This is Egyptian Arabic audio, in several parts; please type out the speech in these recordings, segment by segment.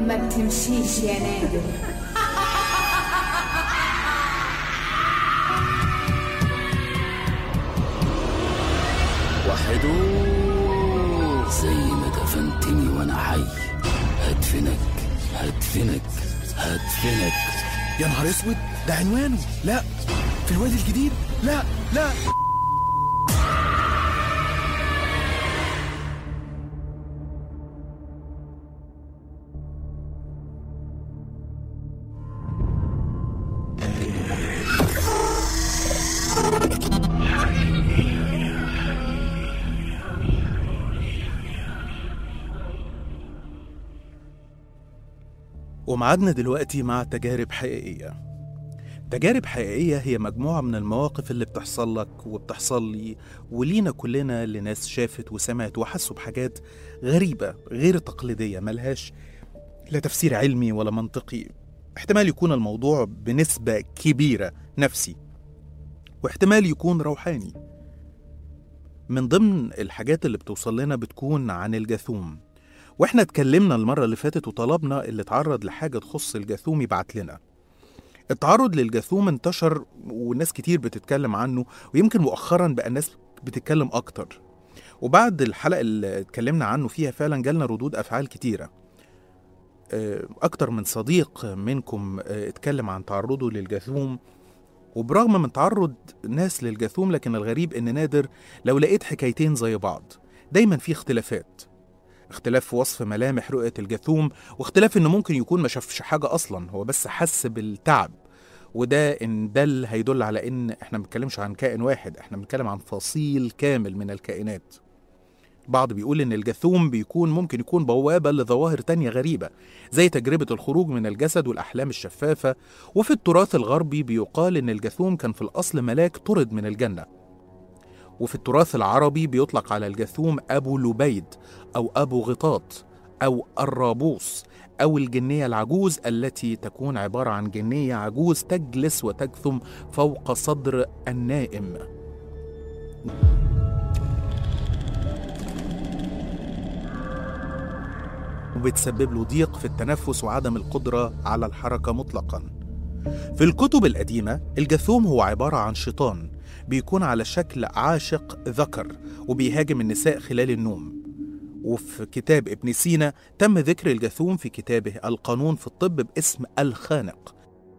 ما بتمشيش يا نادر وحدو زي ما دفنتني وانا حي هدفنك هدفنك هدفنك يا نهار اسود ده عنوانه لا في الوادي الجديد لا لا ومعادنا دلوقتي مع تجارب حقيقية تجارب حقيقية هي مجموعة من المواقف اللي بتحصل لك وبتحصل لي ولينا كلنا لناس شافت وسمعت وحسوا بحاجات غريبة غير تقليدية ملهاش لا تفسير علمي ولا منطقي احتمال يكون الموضوع بنسبة كبيرة نفسي واحتمال يكون روحاني من ضمن الحاجات اللي بتوصل لنا بتكون عن الجاثوم واحنا اتكلمنا المرة اللي فاتت وطلبنا اللي اتعرض لحاجة تخص الجاثوم يبعت لنا التعرض للجاثوم انتشر والناس كتير بتتكلم عنه ويمكن مؤخرا بقى الناس بتتكلم اكتر وبعد الحلقة اللي اتكلمنا عنه فيها فعلا جالنا ردود افعال كتيرة اه، اكتر من صديق منكم اه، اتكلم عن تعرضه للجاثوم وبرغم من تعرض ناس للجاثوم لكن الغريب ان نادر لو لقيت حكايتين زي بعض دايما في اختلافات اختلاف في وصف ملامح رؤية الجاثوم واختلاف انه ممكن يكون ما شافش حاجة اصلا هو بس حس بالتعب وده ان دل هيدل على ان احنا ما بنتكلمش عن كائن واحد احنا بنتكلم عن فصيل كامل من الكائنات بعض بيقول ان الجاثوم بيكون ممكن يكون بوابة لظواهر تانية غريبة زي تجربة الخروج من الجسد والأحلام الشفافة وفي التراث الغربي بيقال ان الجاثوم كان في الأصل ملاك طرد من الجنة وفي التراث العربي بيطلق على الجاثوم أبو لبيد أو أبو غطاط أو الرابوس أو الجنية العجوز التي تكون عبارة عن جنية عجوز تجلس وتجثم فوق صدر النائم وبتسبب له ضيق في التنفس وعدم القدرة على الحركة مطلقا في الكتب القديمة الجاثوم هو عبارة عن شيطان بيكون على شكل عاشق ذكر وبيهاجم النساء خلال النوم وفي كتاب ابن سينا تم ذكر الجاثوم في كتابه القانون في الطب باسم الخانق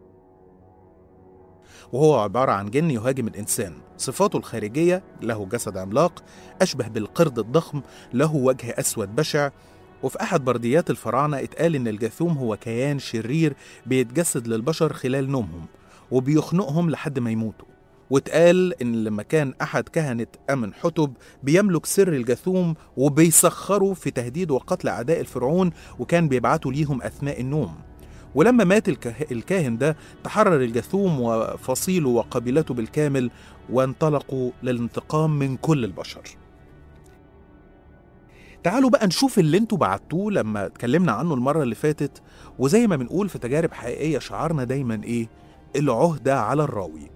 وهو عبارة عن جن يهاجم الإنسان صفاته الخارجية له جسد عملاق أشبه بالقرد الضخم له وجه أسود بشع وفي أحد برديات الفراعنة اتقال إن الجاثوم هو كيان شرير بيتجسد للبشر خلال نومهم وبيخنقهم لحد ما يموتوا واتقال إن لما كان أحد كهنة أمن حتب بيملك سر الجاثوم وبيسخروا في تهديد وقتل أعداء الفرعون وكان بيبعتوا ليهم أثناء النوم ولما مات الكه- الكاهن ده تحرر الجاثوم وفصيله وقبيلته بالكامل وانطلقوا للانتقام من كل البشر تعالوا بقى نشوف اللي انتوا بعتوه لما اتكلمنا عنه المرة اللي فاتت وزي ما بنقول في تجارب حقيقية شعارنا دايما ايه العهدة على الراوي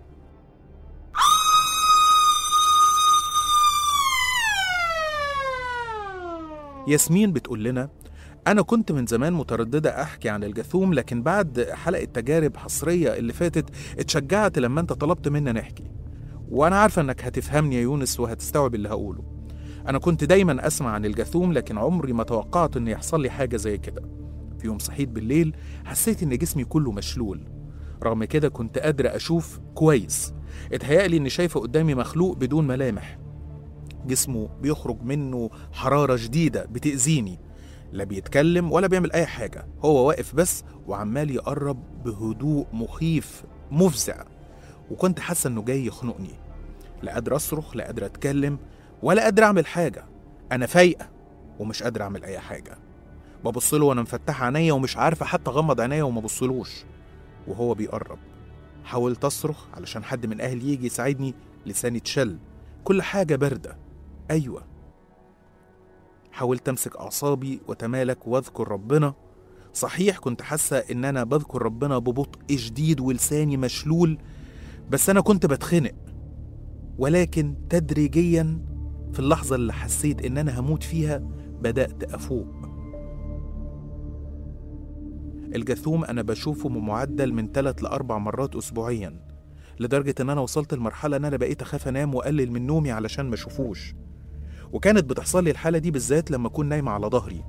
ياسمين بتقول لنا أنا كنت من زمان مترددة أحكي عن الجاثوم لكن بعد حلقة تجارب حصرية اللي فاتت اتشجعت لما أنت طلبت منا نحكي وأنا عارفة إنك هتفهمني يا يونس وهتستوعب اللي هقوله أنا كنت دايما أسمع عن الجاثوم لكن عمري ما توقعت إن يحصل لي حاجة زي كده في يوم صحيت بالليل حسيت إن جسمي كله مشلول رغم كده كنت قادرة أشوف كويس اتهيألي إني شايفة قدامي مخلوق بدون ملامح جسمه بيخرج منه حرارة شديدة بتأذيني لا بيتكلم ولا بيعمل أي حاجة هو واقف بس وعمال يقرب بهدوء مخيف مفزع وكنت حاسة إنه جاي يخنقني لا قادر أصرخ لا قادر أتكلم ولا قادر أعمل حاجة أنا فايقة ومش قادر أعمل أي حاجة ببص له وأنا مفتحة عينيا ومش عارفة حتى أغمض عينيا وما بصلوش وهو بيقرب حاولت أصرخ علشان حد من أهلي يجي يساعدني لساني اتشل كل حاجة باردة أيوة حاولت أمسك أعصابي وتمالك وأذكر ربنا صحيح كنت حاسة إن أنا بذكر ربنا ببطء شديد ولساني مشلول بس أنا كنت بتخنق ولكن تدريجيا في اللحظة اللي حسيت إن أنا هموت فيها بدأت أفوق الجاثوم أنا بشوفه بمعدل من 3 لأربع مرات أسبوعيا لدرجة إن أنا وصلت لمرحلة إن أنا بقيت أخاف أنام وأقلل من نومي علشان ما أشوفوش وكانت بتحصل لي الحالة دي بالذات لما أكون نايمة على ظهري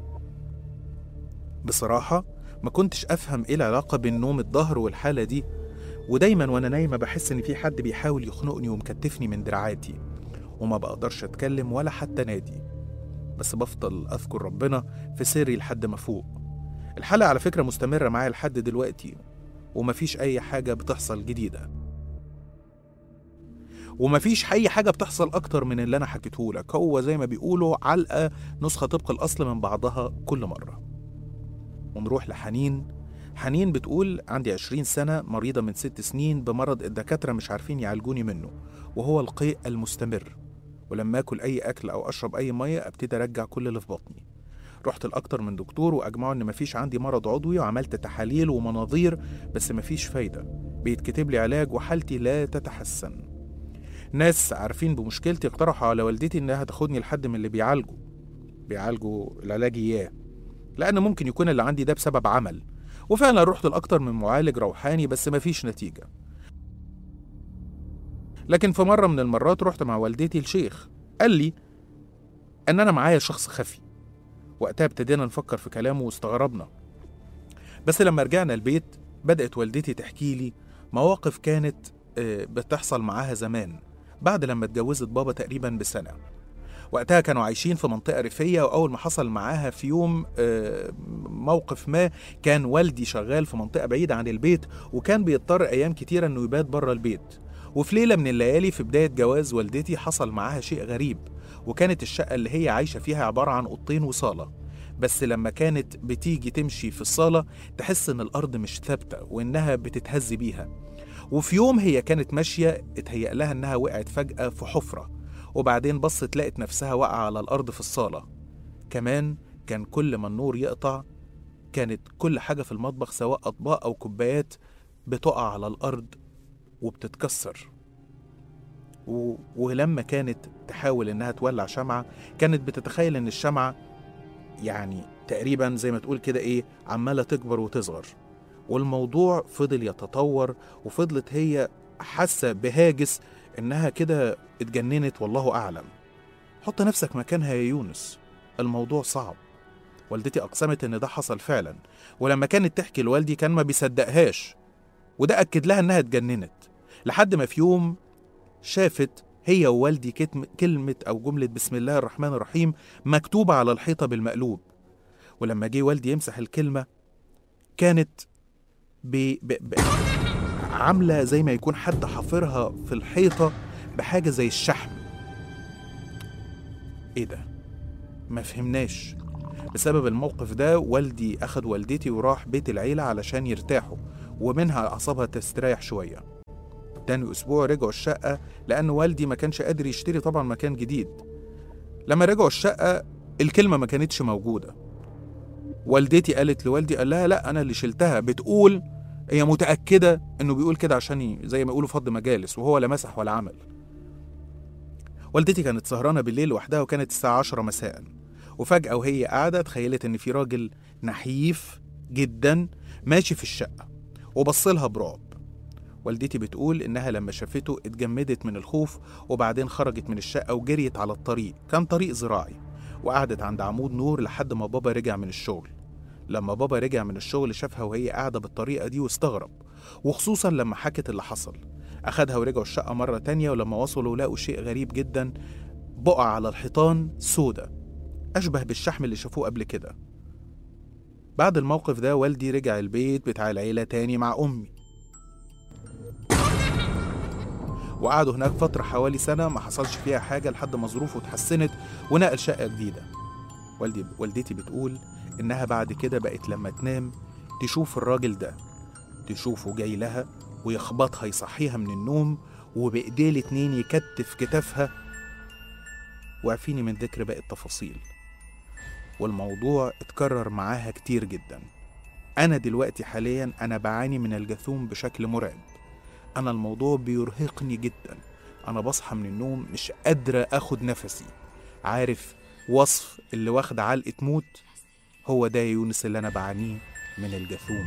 بصراحة ما كنتش أفهم إيه العلاقة بين نوم الظهر والحالة دي ودايما وأنا نايمة بحس إن في حد بيحاول يخنقني ومكتفني من دراعاتي وما بقدرش أتكلم ولا حتى نادي بس بفضل أذكر ربنا في سري لحد ما فوق الحالة على فكرة مستمرة معايا لحد دلوقتي ومفيش أي حاجة بتحصل جديدة ومفيش أي حاجة بتحصل أكتر من اللي أنا حكيته لك هو زي ما بيقولوا علقة نسخة طبق الأصل من بعضها كل مرة ونروح لحنين حنين بتقول عندي عشرين سنة مريضة من ست سنين بمرض الدكاترة مش عارفين يعالجوني منه وهو القيء المستمر ولما اكل اي اكل او اشرب اي ميه ابتدي ارجع كل اللي في بطني رحت لاكتر من دكتور واجمعوا ان مفيش عندي مرض عضوي وعملت تحاليل ومناظير بس مفيش فايده بيتكتب لي علاج وحالتي لا تتحسن ناس عارفين بمشكلتي اقترحوا على والدتي انها تاخدني لحد من اللي بيعالجوا بيعالجوا العلاج اياه لان ممكن يكون اللي عندي ده بسبب عمل وفعلا رحت لاكتر من معالج روحاني بس مفيش نتيجه لكن في مرة من المرات رحت مع والدتي لشيخ قال لي أن أنا معايا شخص خفي وقتها ابتدينا نفكر في كلامه واستغربنا بس لما رجعنا البيت بدأت والدتي تحكي لي مواقف كانت آه، بتحصل معاها زمان بعد لما اتجوزت بابا تقريبا بسنة وقتها كانوا عايشين في منطقة ريفية وأول ما حصل معاها في يوم آه، موقف ما كان والدي شغال في منطقة بعيدة عن البيت وكان بيضطر أيام كتيرة إنه يبات بره البيت وفي ليلة من الليالي في بداية جواز والدتي حصل معاها شيء غريب وكانت الشقة اللي هي عايشة فيها عبارة عن أوضتين وصالة بس لما كانت بتيجي تمشي في الصالة تحس إن الأرض مش ثابتة وإنها بتتهز بيها وفي يوم هي كانت ماشية اتهيأ لها إنها وقعت فجأة في حفرة وبعدين بصت لقت نفسها واقعة على الأرض في الصالة كمان كان كل ما النور يقطع كانت كل حاجة في المطبخ سواء أطباق أو كوبايات بتقع على الأرض وبتتكسر و... ولما كانت تحاول انها تولع شمعة كانت بتتخيل ان الشمعة يعني تقريبا زي ما تقول كده ايه عمالة تكبر وتصغر والموضوع فضل يتطور وفضلت هي حاسة بهاجس انها كده اتجننت والله اعلم حط نفسك مكانها يا يونس الموضوع صعب والدتي اقسمت ان ده حصل فعلا ولما كانت تحكي لوالدي كان ما بيصدقهاش وده أكد لها إنها اتجننت لحد ما في يوم شافت هي ووالدي كتم كلمة أو جملة بسم الله الرحمن الرحيم مكتوبة على الحيطة بالمقلوب ولما جه والدي يمسح الكلمة كانت ب... ب... ب... عاملة زي ما يكون حد حافرها في الحيطة بحاجة زي الشحم ايه ده ما فهمناش بسبب الموقف ده والدي أخد والدتي وراح بيت العيلة علشان يرتاحوا ومنها أعصابها تستريح شوية تاني أسبوع رجعوا الشقة لأن والدي ما كانش قادر يشتري طبعا مكان جديد لما رجعوا الشقة الكلمة ما كانتش موجودة والدتي قالت لوالدي قال لها لا أنا اللي شلتها بتقول هي متأكدة إنه بيقول كده عشان ي- زي ما يقولوا فض مجالس وهو لا مسح ولا عمل والدتي كانت سهرانة بالليل لوحدها وكانت الساعة عشرة مساء وفجأة وهي قاعدة تخيلت إن في راجل نحيف جدا ماشي في الشقة وبصلها برعب والدتي بتقول إنها لما شافته اتجمدت من الخوف وبعدين خرجت من الشقة وجريت على الطريق كان طريق زراعي وقعدت عند عمود نور لحد ما بابا رجع من الشغل لما بابا رجع من الشغل شافها وهي قاعدة بالطريقة دي واستغرب وخصوصا لما حكت اللي حصل أخدها ورجعوا الشقة مرة تانية ولما وصلوا لقوا شيء غريب جدا بقع على الحيطان سودة أشبه بالشحم اللي شافوه قبل كده بعد الموقف ده والدي رجع البيت بتاع العيلة تاني مع أمي وقعدوا هناك فترة حوالي سنة ما حصلش فيها حاجة لحد ما ظروفه اتحسنت ونقل شقة جديدة والدي والدتي بتقول إنها بعد كده بقت لما تنام تشوف الراجل ده تشوفه جاي لها ويخبطها يصحيها من النوم وبإيديه الاتنين يكتف كتافها واعفيني من ذكر باقي التفاصيل والموضوع اتكرر معاها كتير جدا أنا دلوقتي حاليا أنا بعاني من الجاثوم بشكل مرعب أنا الموضوع بيرهقني جدا أنا بصحى من النوم مش قادرة أخد نفسي عارف وصف اللي واخد علقة موت هو ده يا يونس اللي أنا بعانيه من الجاثوم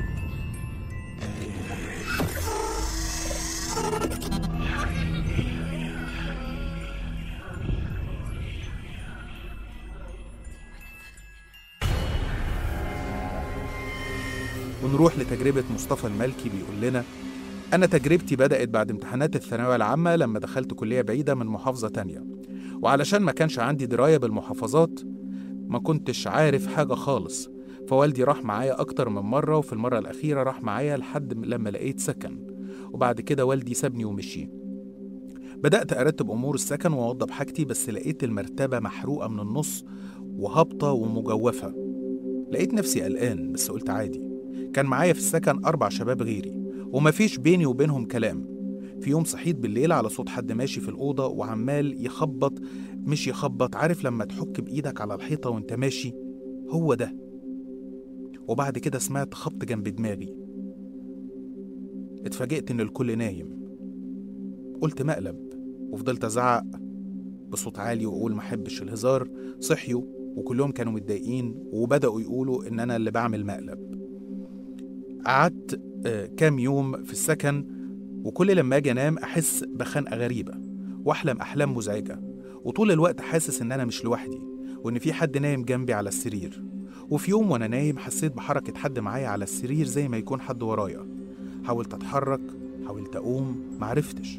ونروح لتجربة مصطفى المالكي بيقول لنا أنا تجربتي بدأت بعد امتحانات الثانوية العامة لما دخلت كلية بعيدة من محافظة تانية وعلشان ما كانش عندي دراية بالمحافظات ما كنتش عارف حاجة خالص فوالدي راح معايا أكتر من مرة وفي المرة الأخيرة راح معايا لحد لما لقيت سكن وبعد كده والدي سابني ومشي بدأت أرتب أمور السكن وأوضب حاجتي بس لقيت المرتبة محروقة من النص وهابطة ومجوفة لقيت نفسي قلقان بس قلت عادي كان معايا في السكن أربع شباب غيري ومفيش بيني وبينهم كلام في يوم صحيت بالليل على صوت حد ماشي في الأوضة وعمال يخبط مش يخبط عارف لما تحك بإيدك على الحيطة وانت ماشي هو ده وبعد كده سمعت خبط جنب دماغي اتفاجئت ان الكل نايم قلت مقلب وفضلت ازعق بصوت عالي واقول ما احبش الهزار صحيوا وكلهم كانوا متضايقين وبداوا يقولوا ان انا اللي بعمل مقلب قعدت آه، كام يوم في السكن وكل لما اجي انام احس بخنقه غريبه واحلم احلام مزعجه وطول الوقت حاسس ان انا مش لوحدي وان في حد نايم جنبي على السرير وفي يوم وانا نايم حسيت بحركه حد معايا على السرير زي ما يكون حد ورايا حاولت اتحرك حاولت اقوم معرفتش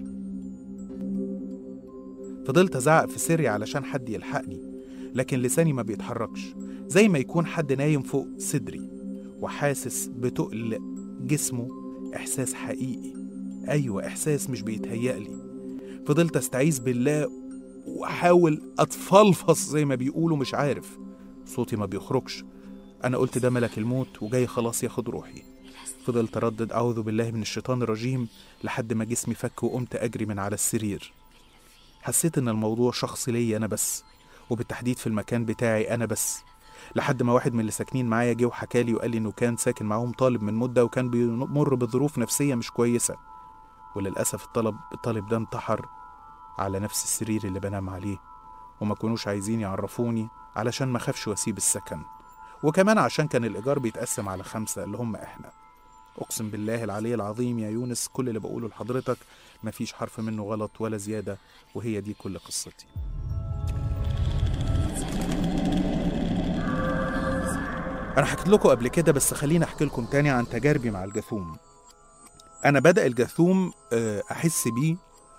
فضلت ازعق في سري علشان حد يلحقني لكن لساني ما بيتحركش زي ما يكون حد نايم فوق صدري وحاسس بتقل جسمه احساس حقيقي ايوه احساس مش بيتهيألي فضلت استعيذ بالله واحاول اتفلفص زي ما بيقولوا مش عارف صوتي ما بيخرجش انا قلت ده ملك الموت وجاي خلاص ياخد روحي فضلت اردد اعوذ بالله من الشيطان الرجيم لحد ما جسمي فك وقمت اجري من على السرير حسيت ان الموضوع شخصي ليا انا بس وبالتحديد في المكان بتاعي انا بس لحد ما واحد من اللي ساكنين معايا جه وحكى لي وقال لي انه كان ساكن معاهم طالب من مده وكان بيمر بظروف نفسيه مش كويسه وللاسف الطلب الطالب ده انتحر على نفس السرير اللي بنام عليه وما كانوش عايزين يعرفوني علشان ما خافش واسيب السكن وكمان عشان كان الايجار بيتقسم على خمسه اللي هم احنا اقسم بالله العلي العظيم يا يونس كل اللي بقوله لحضرتك مفيش حرف منه غلط ولا زياده وهي دي كل قصتي انا حكيت لكم قبل كده بس خليني احكي لكم تاني عن تجاربي مع الجاثوم انا بدا الجاثوم آه، احس بيه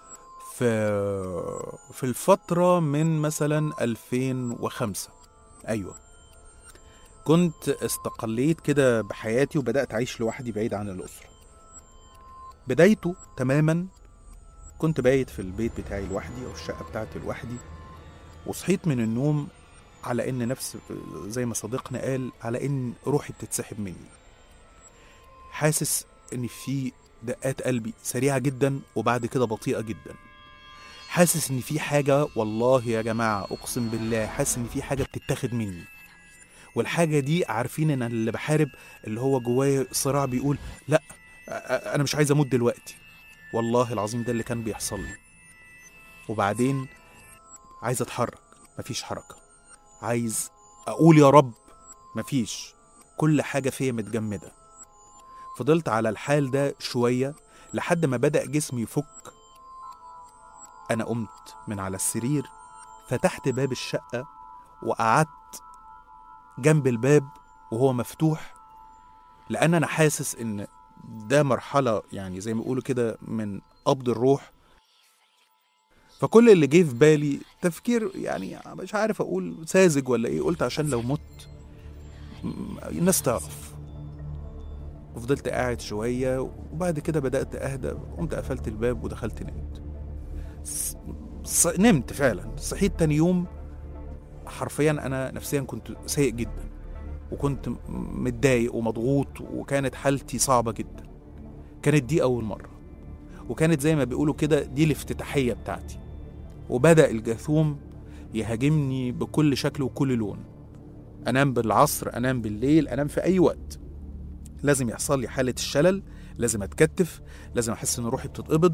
في في الفتره من مثلا 2005 ايوه كنت استقليت كده بحياتي وبدات اعيش لوحدي بعيد عن الاسره بدايته تماما كنت بايت في البيت بتاعي لوحدي او الشقه بتاعتي لوحدي وصحيت من النوم على ان نفس زي ما صديقنا قال على ان روحي بتتسحب مني حاسس ان في دقات قلبي سريعه جدا وبعد كده بطيئه جدا حاسس ان في حاجه والله يا جماعه اقسم بالله حاسس ان في حاجه بتتاخد مني والحاجه دي عارفين ان أنا اللي بحارب اللي هو جوايا صراع بيقول لا أ- أ- انا مش عايز اموت دلوقتي والله العظيم ده اللي كان بيحصل لي وبعدين عايز اتحرك مفيش حركه عايز اقول يا رب مفيش كل حاجه فيا متجمده فضلت على الحال ده شويه لحد ما بدا جسمي يفك انا قمت من على السرير فتحت باب الشقه وقعدت جنب الباب وهو مفتوح لان انا حاسس ان ده مرحله يعني زي ما بيقولوا كده من قبض الروح فكل اللي جه في بالي تفكير يعني مش عارف اقول ساذج ولا ايه قلت عشان لو مت م- الناس تعرف وفضلت قاعد شوية وبعد كده بدأت أهدى قمت قفلت الباب ودخلت نمت ص- ص- نمت فعلا صحيت تاني يوم حرفيا أنا نفسيا كنت سيء جدا وكنت م- متضايق ومضغوط وكانت حالتي صعبة جدا كانت دي أول مرة وكانت زي ما بيقولوا كده دي الافتتاحية بتاعتي وبدأ الجاثوم يهاجمني بكل شكل وكل لون أنام بالعصر أنام بالليل أنام في أي وقت لازم يحصل لي حالة الشلل لازم أتكتف لازم أحس إن روحي بتتقبض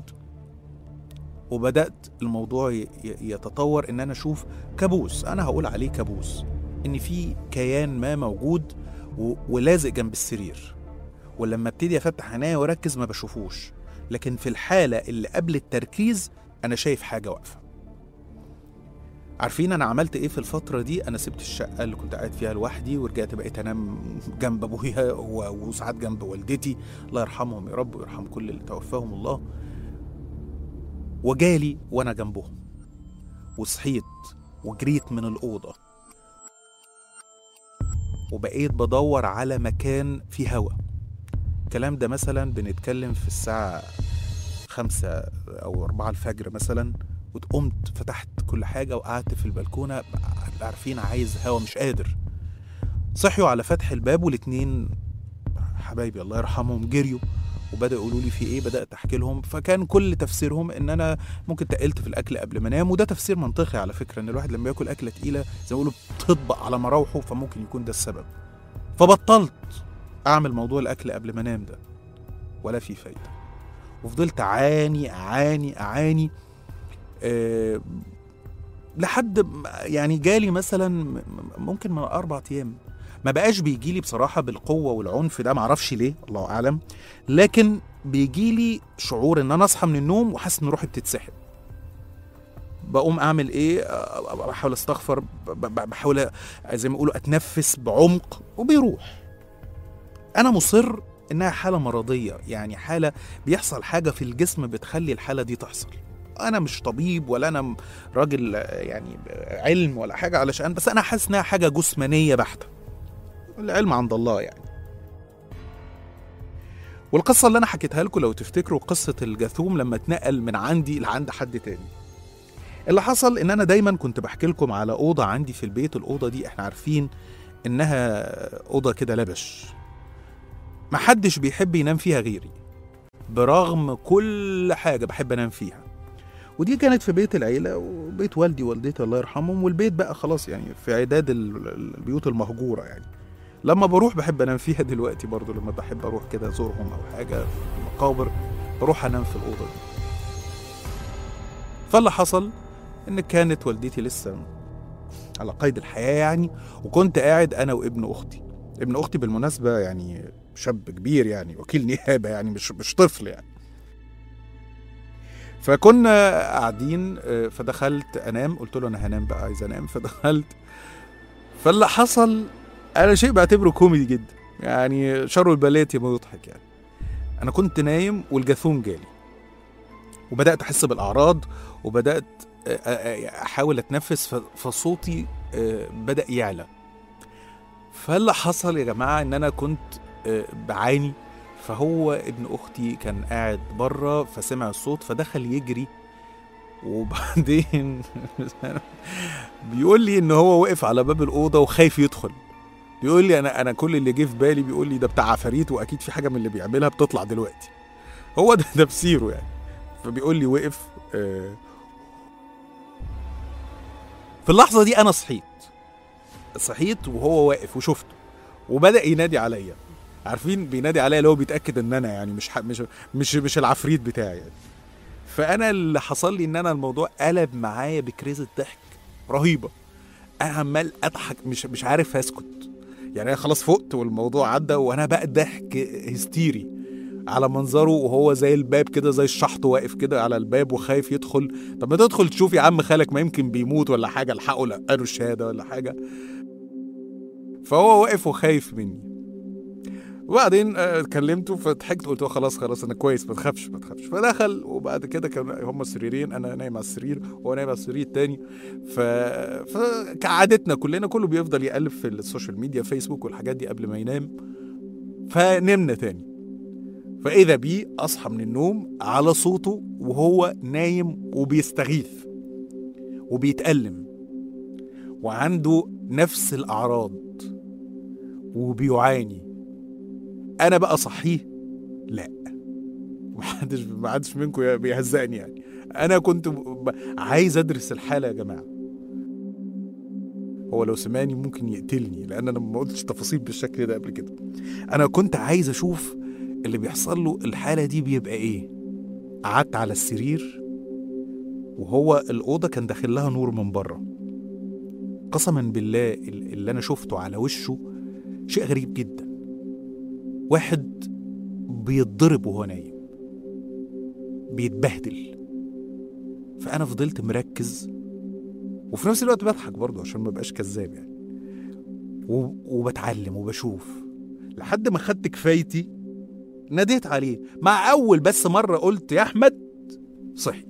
وبدأت الموضوع ي- ي- يتطور إن أنا أشوف كابوس أنا هقول عليه كابوس إن في كيان ما موجود و... ولازق جنب السرير ولما ابتدي افتح عينيا واركز ما بشوفوش لكن في الحاله اللي قبل التركيز انا شايف حاجه واقفه عارفين انا عملت ايه في الفتره دي انا سبت الشقه اللي كنت قاعد فيها لوحدي ورجعت بقيت انام جنب ابويا و- وساعات جنب والدتي الله يرحمهم يا رب ويرحم كل اللي توفاهم الله وجالي وانا جنبهم وصحيت وجريت من الاوضه وبقيت بدور على مكان فيه هوا الكلام ده مثلا بنتكلم في الساعة خمسة أو أربعة الفجر مثلا وقمت فتحت كل حاجة وقعدت في البلكونة عارفين عايز هوا مش قادر صحيوا على فتح الباب والاتنين حبايبي الله يرحمهم جريوا وبدأوا يقولوا لي في ايه بدأت احكي لهم فكان كل تفسيرهم ان انا ممكن تقلت في الاكل قبل ما انام وده تفسير منطقي على فكرة ان الواحد لما ياكل اكلة تقيلة زي ما بيقولوا بتطبق على مراوحه فممكن يكون ده السبب فبطلت اعمل موضوع الاكل قبل ما انام ده ولا في فايده وفضلت اعاني اعاني اعاني أه لحد ما- يعني جالي مثلا م- م- ممكن من اربع ايام ما بقاش بيجي لي بصراحه بالقوه والعنف ده معرفش ليه الله اعلم لكن بيجي لي شعور ان انا اصحى من النوم وحاسس ان روحي بتتسحب بقوم اعمل ايه أه، بحاول استغفر ب- ب- بحاول زي ما يقولوا اتنفس بعمق وبيروح انا مصر انها حاله مرضيه يعني حاله بيحصل حاجه في الجسم بتخلي الحاله دي تحصل انا مش طبيب ولا انا م- راجل آه، يعني علم ولا حاجه علشان بس انا حاسس انها حاجه جسمانيه بحته العلم عند الله يعني والقصه اللي انا حكيتها لكم لو تفتكروا قصه الجاثوم لما اتنقل من عندي لعند حد تاني اللي حصل ان انا دايما كنت بحكي لكم على اوضه عندي في البيت الاوضه دي احنا عارفين انها اوضه كده لبش محدش بيحب ينام فيها غيري برغم كل حاجة بحب أنام فيها ودي كانت في بيت العيلة وبيت والدي ووالدتي الله يرحمهم والبيت بقى خلاص يعني في عداد ال- ال- البيوت المهجورة يعني لما بروح بحب أنام فيها دلوقتي برضو لما بحب أروح كده أزورهم أو حاجة في المقابر بروح أنام في الأوضة دي فاللي حصل إن كانت والدتي لسه على قيد الحياة يعني وكنت قاعد أنا وابن أختي ابن أختي بالمناسبة يعني شاب كبير يعني وكيل نيابه يعني مش مش طفل يعني فكنا قاعدين آه، فدخلت انام قلت له انا هنام بقى عايز انام فدخلت فاللي حصل انا شيء بعتبره كوميدي جدا يعني شر البلية ما يضحك يعني انا كنت نايم والجاثوم جالي وبدات احس بالاعراض وبدات آه، آه، آه، احاول اتنفس ف- فصوتي آه، بدا يعلى فاللي حصل يا جماعه ان انا كنت آه، بعاني فهو ابن اختي كان قاعد بره فسمع الصوت فدخل يجري وبعدين بيقول لي ان هو وقف على باب الاوضه وخايف يدخل بيقول لي انا انا كل اللي جه في بالي بيقول لي ده بتاع عفاريت واكيد في حاجه من اللي بيعملها بتطلع دلوقتي هو ده تفسيره يعني فبيقول لي وقف آه، في اللحظه دي انا صحيت صحيت وهو واقف وشفته وبدا ينادي عليا عارفين بينادي عليا اللي هو بيتاكد ان انا يعني مش ح... مش مش مش العفريت بتاعي يعني فانا اللي حصل لي ان انا الموضوع قلب معايا بكريزه ضحك رهيبه انا عمال اضحك مش مش عارف اسكت يعني انا خلاص فقت والموضوع عدى وانا بقى ضحك هستيري على منظره وهو زي الباب كده زي الشحط واقف كده على الباب وخايف يدخل طب ما تدخل تشوف يا عم خالك ما يمكن بيموت ولا حاجه الحقه لقاله الشهاده ولا حاجه فهو واقف وخايف مني وبعدين آه، كلمته فضحكت قلت له خلاص خلاص انا كويس ما تخافش ما تخافش فدخل وبعد كده كان هم سريرين انا نايم على السرير وهو نايم على السرير التاني ف... فكعادتنا كلنا كله بيفضل يقلب في السوشيال ميديا فيسبوك والحاجات دي قبل ما ينام فنمنا تاني فاذا بيه اصحى من النوم على صوته وهو نايم وبيستغيث وبيتألم وعنده نفس الأعراض وبيعاني انا بقى صحيه لا محدش محدش منكم بيهزقني يعني انا كنت ب... عايز ادرس الحاله يا جماعه هو لو سمعني ممكن يقتلني لان انا ما قلتش تفاصيل بالشكل ده قبل كده انا كنت عايز اشوف اللي بيحصل له الحاله دي بيبقى ايه قعدت على السرير وهو الاوضه كان داخل لها نور من بره قسما بالله اللي انا شفته على وشه شيء غريب جدا واحد بيتضرب وهو نايم بيتبهدل فانا فضلت مركز وفي نفس الوقت بضحك برضه عشان ما بقاش كذاب يعني و- وبتعلم وبشوف لحد ما خدت كفايتي ناديت عليه مع اول بس مره قلت يا احمد صحي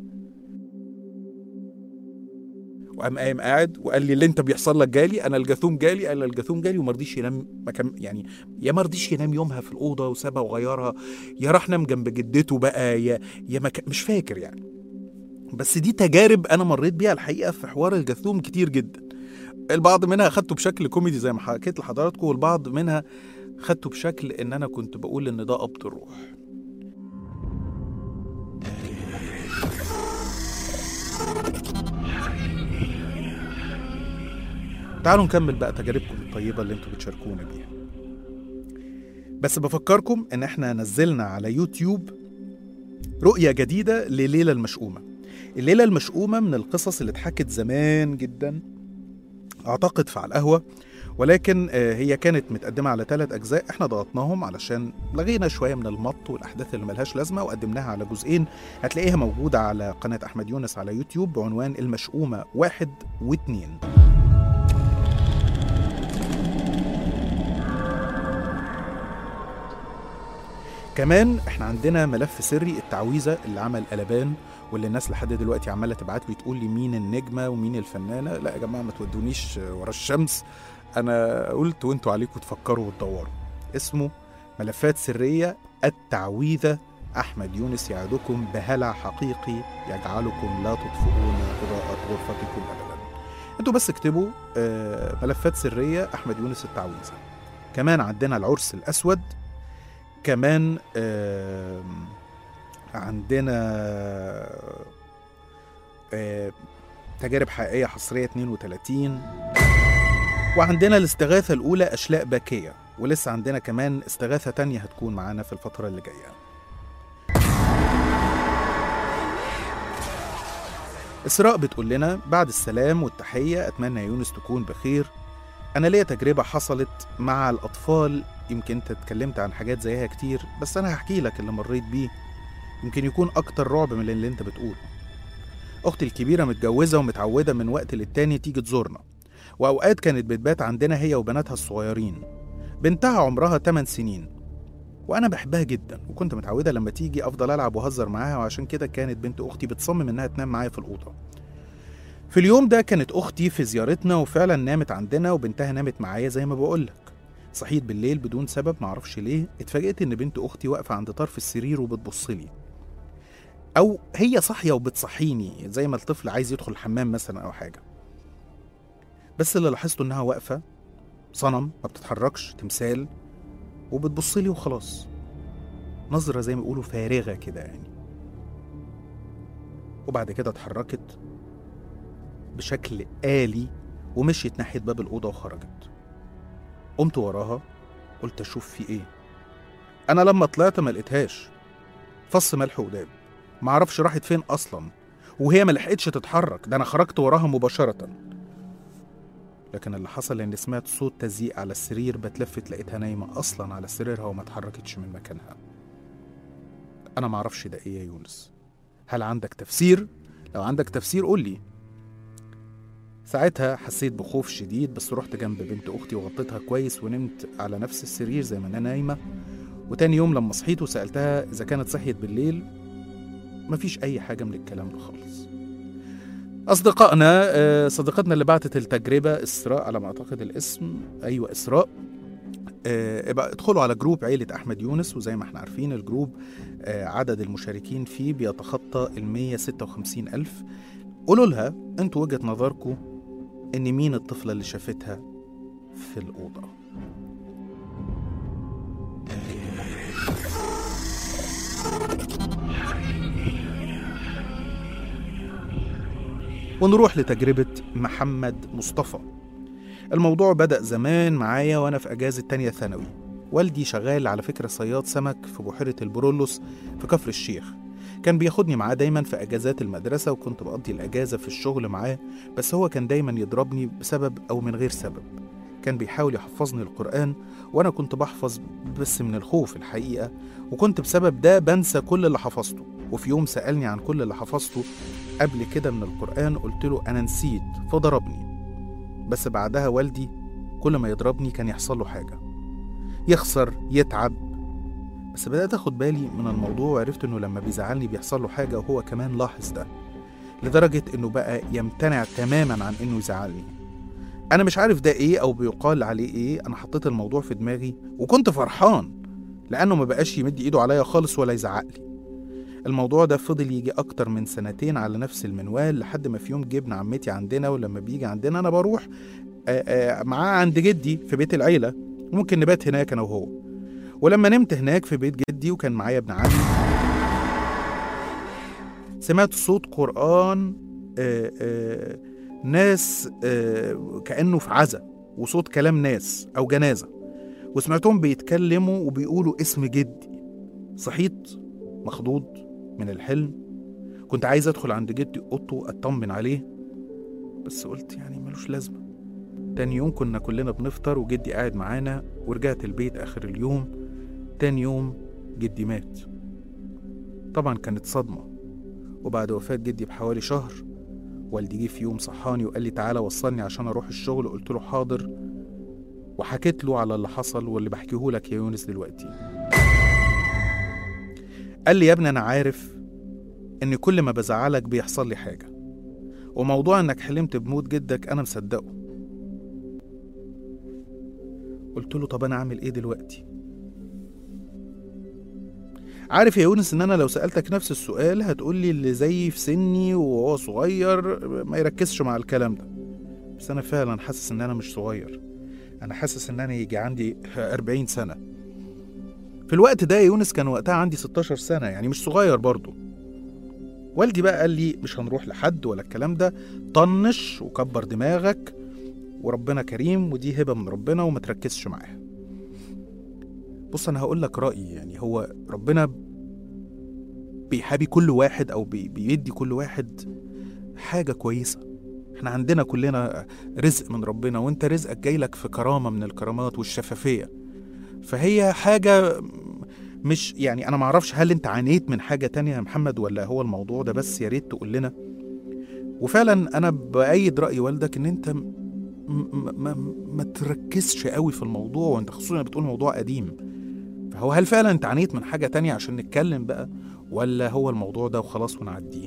وقام قايم قاعد وقال لي اللي انت بيحصل لك جالي انا الجاثوم جالي قال الجاثوم جالي وما رضيش ينام مكان يعني يا ما رضيش ينام يومها في الاوضه وسابها وغيرها يا راح نام جنب جدته بقى يا يا مكان مش فاكر يعني بس دي تجارب انا مريت بيها الحقيقه في حوار الجاثوم كتير جدا البعض منها خدته بشكل كوميدي زي ما حكيت لحضراتكم والبعض منها خدته بشكل ان انا كنت بقول ان ده قبض الروح تعالوا نكمل بقى تجاربكم الطيبة اللي انتوا بتشاركونا بيها بس بفكركم ان احنا نزلنا على يوتيوب رؤية جديدة لليلة المشؤومة الليلة المشؤومة من القصص اللي اتحكت زمان جدا اعتقد في على القهوة ولكن آه، هي كانت متقدمة على ثلاث أجزاء احنا ضغطناهم علشان لغينا شوية من المط والأحداث اللي ملهاش لازمة وقدمناها على جزئين هتلاقيها موجودة على قناة أحمد يونس على يوتيوب بعنوان المشؤومة واحد واتنين كمان احنا عندنا ملف سري التعويذه اللي عمل قلبان واللي الناس لحد دلوقتي عماله تبعت لي تقول لي مين النجمه ومين الفنانه لا يا جماعه ما تودونيش ورا الشمس انا قلت وانتوا عليكم تفكروا وتدوروا اسمه ملفات سريه التعويذه احمد يونس يعدكم بهلع حقيقي يجعلكم لا تطفئون اضاءه غرفتكم ابدا انتوا بس اكتبوا آه، ملفات سريه احمد يونس التعويذه كمان عندنا العرس الاسود كمان آم، عندنا آه، تجارب حقيقية حصرية 32 وعندنا الاستغاثة الأولى أشلاء باكية ولسه عندنا كمان استغاثة تانية هتكون معانا في الفترة اللي جاية إسراء بتقول لنا بعد السلام والتحية أتمنى يا يونس تكون بخير أنا ليا تجربة حصلت مع الأطفال يمكن أنت اتكلمت عن حاجات زيها كتير بس أنا هحكي لك اللي مريت بيه يمكن يكون أكتر رعب من اللي أنت بتقوله أختي الكبيرة متجوزة ومتعودة من وقت للتاني تيجي تزورنا وأوقات كانت بتبات عندنا هي وبناتها الصغيرين بنتها عمرها 8 سنين وأنا بحبها جدا وكنت متعودة لما تيجي أفضل ألعب وأهزر معاها وعشان كده كانت بنت أختي بتصمم إنها تنام معايا في الأوضة في اليوم ده كانت أختي في زيارتنا وفعلا نامت عندنا وبنتها نامت معايا زي ما بقولك صحيت بالليل بدون سبب معرفش ليه اتفاجئت إن بنت أختي واقفة عند طرف السرير وبتبصلي أو هي صاحية وبتصحيني زي ما الطفل عايز يدخل الحمام مثلا أو حاجة بس اللي لاحظته إنها واقفة صنم ما بتتحركش تمثال وبتبصلي وخلاص نظرة زي ما بيقولوا فارغة كده يعني وبعد كده اتحركت بشكل آلي ومشيت ناحية باب الأوضة وخرجت قمت وراها قلت أشوف في إيه أنا لما طلعت ما لقيتهاش فص ملح وداب معرفش راحت فين أصلا وهي ما لحقتش تتحرك ده أنا خرجت وراها مباشرة لكن اللي حصل إني سمعت صوت تزييق على السرير بتلفت لقيتها نايمة أصلا على سريرها وما اتحركتش من مكانها أنا معرفش ده إيه يا يونس هل عندك تفسير؟ لو عندك تفسير قول لي ساعتها حسيت بخوف شديد بس رحت جنب بنت اختي وغطيتها كويس ونمت على نفس السرير زي ما انا نايمه وتاني يوم لما صحيت وسالتها اذا كانت صحيت بالليل مفيش اي حاجه من الكلام ده خالص اصدقائنا آه، صديقتنا اللي بعتت التجربه اسراء على ما اعتقد الاسم ايوه اسراء آه، ابقى ادخلوا على جروب عيلة أحمد يونس وزي ما احنا عارفين الجروب آه، عدد المشاركين فيه بيتخطى ال 156 ألف قولوا لها انتوا وجهة نظركم إن مين الطفلة اللي شافتها في الأوضة ونروح لتجربة محمد مصطفى الموضوع بدأ زمان معايا وأنا في أجازة تانية ثانوي والدي شغال على فكرة صياد سمك في بحيرة البرولوس في كفر الشيخ كان بياخدني معاه دايما في أجازات المدرسة وكنت بقضي الأجازة في الشغل معاه بس هو كان دايما يضربني بسبب أو من غير سبب كان بيحاول يحفظني القرآن وأنا كنت بحفظ بس من الخوف الحقيقة وكنت بسبب ده بنسى كل اللي حفظته وفي يوم سألني عن كل اللي حفظته قبل كده من القرآن قلت له أنا نسيت فضربني بس بعدها والدي كل ما يضربني كان يحصل له حاجة يخسر يتعب بس بدأت أخد بالي من الموضوع وعرفت إنه لما بيزعلني بيحصل له حاجة وهو كمان لاحظ ده لدرجة إنه بقى يمتنع تماما عن إنه يزعلني أنا مش عارف ده إيه أو بيقال عليه إيه أنا حطيت الموضوع في دماغي وكنت فرحان لأنه ما بقاش يمد إيده عليا خالص ولا يزعق لي الموضوع ده فضل يجي أكتر من سنتين على نفس المنوال لحد ما في يوم جه ابن عمتي عندنا ولما بيجي عندنا أنا بروح آه، آه، معاه عند جدي في بيت العيلة ممكن نبات هناك أنا وهو ولما نمت هناك في بيت جدي وكان معايا ابن عمي سمعت صوت قرآن آه، آه، ناس آه، كأنه في عزا وصوت كلام ناس أو جنازة وسمعتهم بيتكلموا وبيقولوا اسم جدي صحيت مخضوض من الحلم كنت عايز أدخل عند جدي أوضته أطمن عليه بس قلت يعني ملوش لازمة تاني يوم كنا كلنا بنفطر وجدي قاعد معانا ورجعت البيت آخر اليوم تاني يوم جدي مات طبعا كانت صدمة وبعد وفاة جدي بحوالي شهر والدي جه في يوم صحاني وقال لي تعالى وصلني عشان اروح الشغل قلت له حاضر وحكيت له على اللي حصل واللي بحكيه لك يا يونس دلوقتي قال لي يا ابني انا عارف ان كل ما بزعلك بيحصل لي حاجه وموضوع انك حلمت بموت جدك انا مصدقه قلت له طب انا اعمل ايه دلوقتي عارف يا يونس ان انا لو سالتك نفس السؤال هتقول لي اللي زيي في سني وهو صغير ما يركزش مع الكلام ده بس انا فعلا حاسس ان انا مش صغير انا حاسس ان انا يجي عندي 40 سنه في الوقت ده يا يونس كان وقتها عندي 16 سنه يعني مش صغير برضه والدي بقى قال لي مش هنروح لحد ولا الكلام ده طنش وكبر دماغك وربنا كريم ودي هبه من ربنا وما تركزش معاها بص انا هقول لك رايي يعني هو ربنا بيحابي كل واحد او بي بيدي كل واحد حاجه كويسه احنا عندنا كلنا رزق من ربنا وانت رزقك جاي لك في كرامه من الكرامات والشفافيه فهي حاجه مش يعني انا معرفش هل انت عانيت من حاجه تانية يا محمد ولا هو الموضوع ده بس يا ريت تقول لنا وفعلا انا بايد راي والدك ان انت م- م- ما, ما تركزش قوي في الموضوع وانت خصوصا بتقول موضوع قديم فهو هل فعلا انت عانيت من حاجه تانية عشان نتكلم بقى ولا هو الموضوع ده وخلاص ونعديه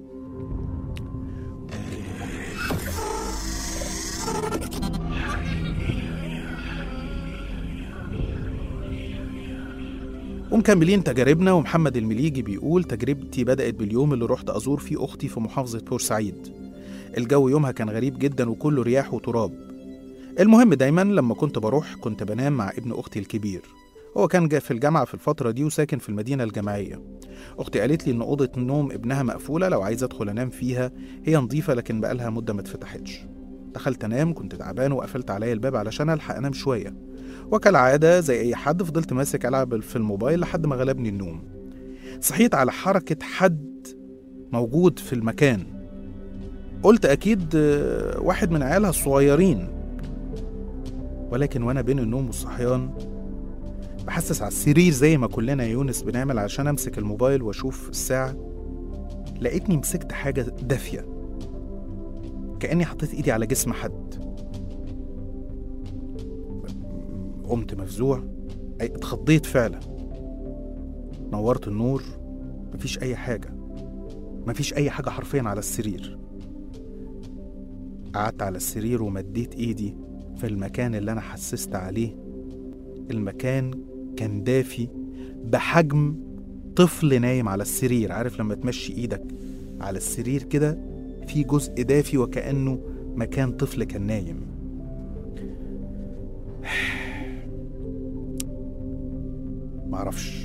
ومكملين تجاربنا ومحمد المليجي بيقول تجربتي بدأت باليوم اللي رحت أزور فيه أختي في محافظة بورسعيد الجو يومها كان غريب جدا وكله رياح وتراب المهم دايما لما كنت بروح كنت بنام مع ابن أختي الكبير هو كان جاي في الجامعة في الفترة دي وساكن في المدينة الجامعية أختي قالت لي إن أوضة نوم ابنها مقفولة لو عايز أدخل أنام فيها هي نظيفة لكن بقالها مدة ما اتفتحتش دخلت أنام كنت تعبان وقفلت عليا الباب علشان ألحق أنام شوية وكالعادة زي أي حد فضلت ماسك ألعب في الموبايل لحد ما غلبني النوم صحيت على حركة حد موجود في المكان قلت أكيد آه، واحد من عيالها الصغيرين ولكن وأنا بين النوم والصحيان بحسس على السرير زي ما كلنا يا يونس بنعمل عشان أمسك الموبايل وأشوف الساعة لقيتني مسكت حاجة دافية كأني حطيت إيدي على جسم حد قمت مفزوع أي اتخضيت فعلا نورت النور مفيش أي حاجة مفيش أي حاجة حرفيا على السرير قعدت على السرير ومديت إيدي في المكان اللي أنا حسست عليه المكان كان دافي بحجم طفل نايم على السرير عارف لما تمشي إيدك على السرير كده في جزء دافي وكأنه مكان طفل كان نايم معرفش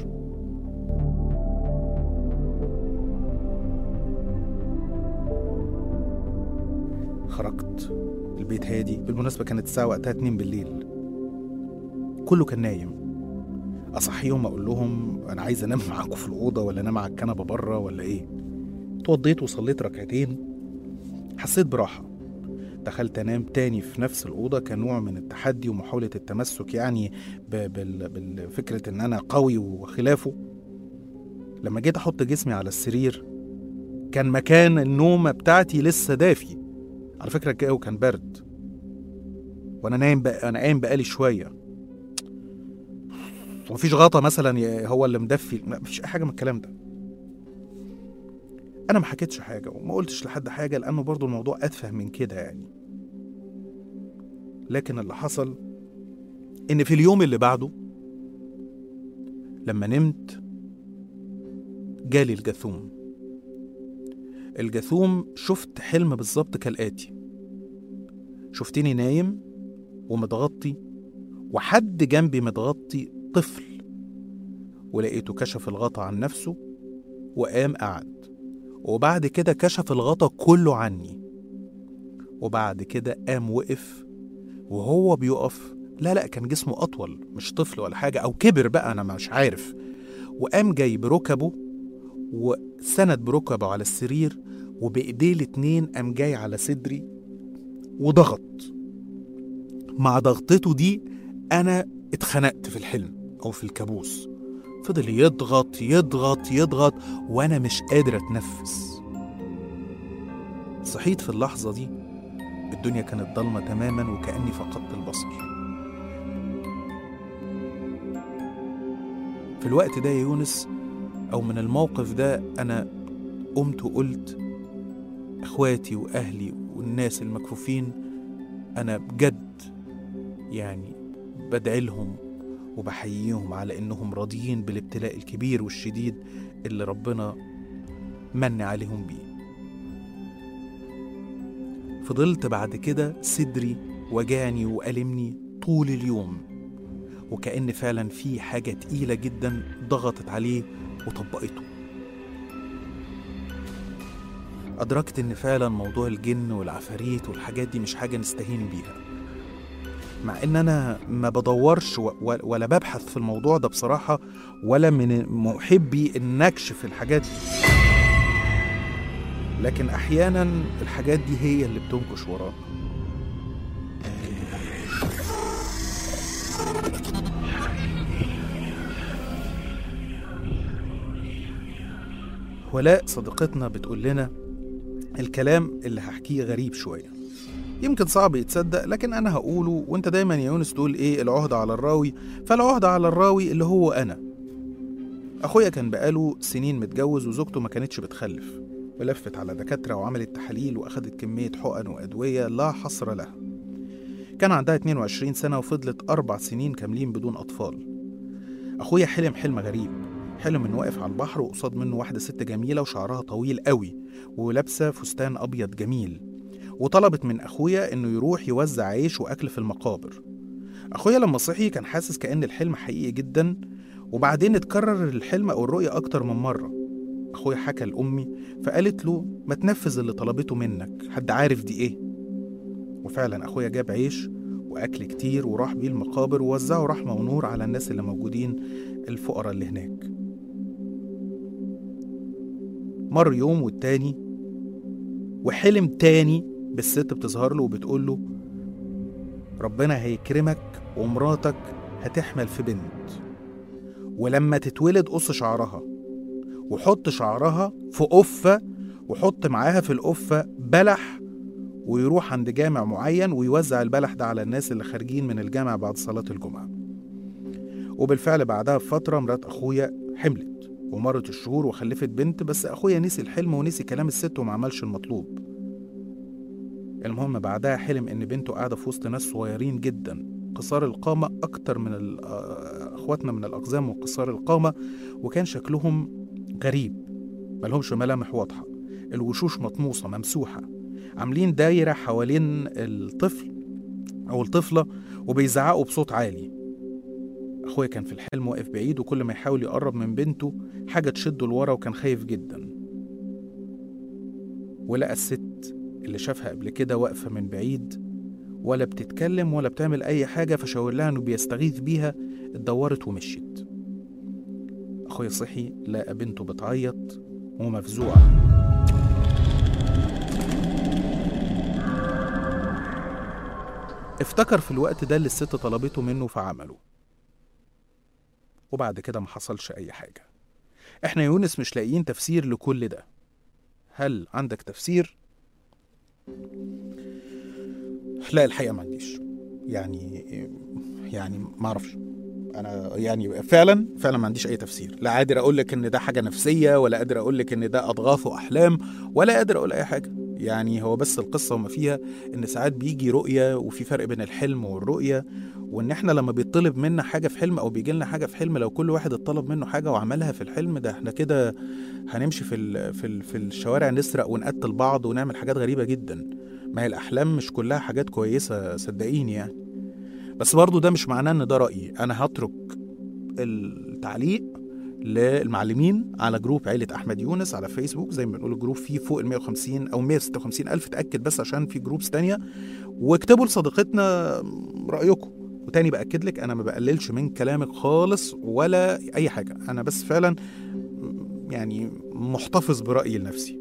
خرجت البيت هادي بالمناسبة كانت الساعة وقتها اتنين بالليل كله كان نايم أصحيهم أقول لهم أنا عايز أنام معاكم في الأوضة ولا أنام على الكنبة بره ولا إيه اتوضيت وصليت ركعتين حسيت براحة دخلت انام تاني في نفس الاوضه كنوع من التحدي ومحاوله التمسك يعني ب- بال- بالفكره ان انا قوي وخلافه لما جيت احط جسمي على السرير كان مكان النومه بتاعتي لسه دافي على فكره الجو كان برد وانا نايم بقى انا قايم بقالي شويه ومفيش غطا مثلا ي- هو اللي مدفي ما- مفيش اي حاجه من الكلام ده انا ما حكيتش حاجه وما قلتش لحد حاجه لانه برضو الموضوع اتفه من كده يعني لكن اللي حصل ان في اليوم اللي بعده لما نمت جالي الجاثوم الجاثوم شفت حلم بالظبط كالآتي شفتني نايم ومتغطي وحد جنبي متغطي طفل ولقيته كشف الغطا عن نفسه وقام قعد وبعد كده كشف الغطا كله عني وبعد كده قام وقف وهو بيقف لا لا كان جسمه أطول مش طفل ولا حاجة أو كبر بقى أنا مش عارف وقام جاي بركبه وسند بركبه على السرير وبإيديه الاتنين قام جاي على صدري وضغط مع ضغطته دي أنا اتخنقت في الحلم أو في الكابوس فضل يضغط يضغط يضغط وأنا مش قادر أتنفس صحيت في اللحظة دي الدنيا كانت ضلمة تماما وكأني فقدت البصر في الوقت ده يا يونس أو من الموقف ده أنا قمت وقلت إخواتي وأهلي والناس المكفوفين أنا بجد يعني بدعي لهم وبحييهم على إنهم راضيين بالابتلاء الكبير والشديد اللي ربنا من عليهم بيه فضلت بعد كده صدري وجعني وألمني طول اليوم وكأن فعلا في حاجة تقيلة جدا ضغطت عليه وطبقته أدركت إن فعلا موضوع الجن والعفاريت والحاجات دي مش حاجة نستهين بيها مع إن أنا ما بدورش و- و- ولا ببحث في الموضوع ده بصراحة ولا من محبي النكش في الحاجات دي لكن أحيانا الحاجات دي هي اللي بتنكش ورانا ولاء صديقتنا بتقول لنا الكلام اللي هحكيه غريب شوية يمكن صعب يتصدق لكن أنا هقوله وأنت دايما يا يونس تقول إيه العهدة على الراوي فالعهدة على الراوي اللي هو أنا أخويا كان بقاله سنين متجوز وزوجته ما كانتش بتخلف ولفت على دكاترة وعملت تحاليل وأخدت كمية حقن وأدوية لا حصر لها كان عندها 22 سنة وفضلت أربع سنين كاملين بدون أطفال أخويا حلم حلم غريب حلم إنه واقف على البحر وقصاد منه واحدة ست جميلة وشعرها طويل قوي ولابسة فستان أبيض جميل وطلبت من أخويا إنه يروح يوزع عيش وأكل في المقابر أخويا لما صحي كان حاسس كأن الحلم حقيقي جدا وبعدين اتكرر الحلم أو الرؤية أكتر من مرة أخويا حكى لأمي فقالت له ما تنفذ اللي طلبته منك حد عارف دي إيه وفعلا أخويا جاب عيش وأكل كتير وراح بيه المقابر ووزعه رحمة ونور على الناس اللي موجودين الفقراء اللي هناك مر يوم والتاني وحلم تاني بالست بتظهر له وبتقول له ربنا هيكرمك ومراتك هتحمل في بنت ولما تتولد قص شعرها وحط شعرها في قفة وحط معاها في القفة بلح ويروح عند جامع معين ويوزع البلح ده على الناس اللي خارجين من الجامع بعد صلاة الجمعة وبالفعل بعدها بفترة مرات أخويا حملت ومرت الشهور وخلفت بنت بس أخويا نسي الحلم ونسي كلام الست وما عملش المطلوب المهم بعدها حلم إن بنته قاعدة في وسط ناس صغيرين جدا قصار القامة أكتر من ال- آه، أخواتنا من الأقزام وقصار القامة وكان شكلهم غريب ملهمش ملامح واضحة الوشوش مطموسة ممسوحة عاملين دايرة حوالين الطفل أو الطفلة وبيزعقوا بصوت عالي أخويا كان في الحلم واقف بعيد وكل ما يحاول يقرب من بنته حاجة تشده لورا وكان خايف جدا ولقى الست اللي شافها قبل كده واقفة من بعيد ولا بتتكلم ولا بتعمل أي حاجة فشاور لها إنه بيستغيث بيها اتدورت ومشيت أخويا صحي لقى بنته بتعيط ومفزوعة افتكر في الوقت ده اللي الست طلبته منه فعمله وبعد كده ما حصلش أي حاجة احنا يا يونس مش لاقيين تفسير لكل ده هل عندك تفسير؟ لا الحقيقة ما عنديش يعني يعني ما اعرفش انا يعني فعلا فعلا ما عنديش اي تفسير لا قادر اقول لك ان ده حاجه نفسيه ولا قادر اقول لك ان ده اضغاث واحلام ولا قادر اقول اي حاجه يعني هو بس القصه وما فيها ان ساعات بيجي رؤيه وفي فرق بين الحلم والرؤيه وان احنا لما بيطلب منا حاجه في حلم او بيجي لنا حاجه في حلم لو كل واحد اتطلب منه حاجه وعملها في الحلم ده احنا كده هنمشي في ال في ال في الشوارع نسرق ونقتل بعض ونعمل حاجات غريبه جدا ما هي الاحلام مش كلها حاجات كويسه صدقيني يعني بس برضو ده مش معناه ان ده رايي انا هترك التعليق للمعلمين على جروب عيلة أحمد يونس على فيسبوك زي ما بنقول الجروب فيه فوق ال 150 أو 156 ألف اتأكد بس عشان في جروبس تانية واكتبوا لصديقتنا رأيكم وتاني بأكد لك أنا ما بقللش من كلامك خالص ولا أي حاجة أنا بس فعلا يعني محتفظ برأيي لنفسي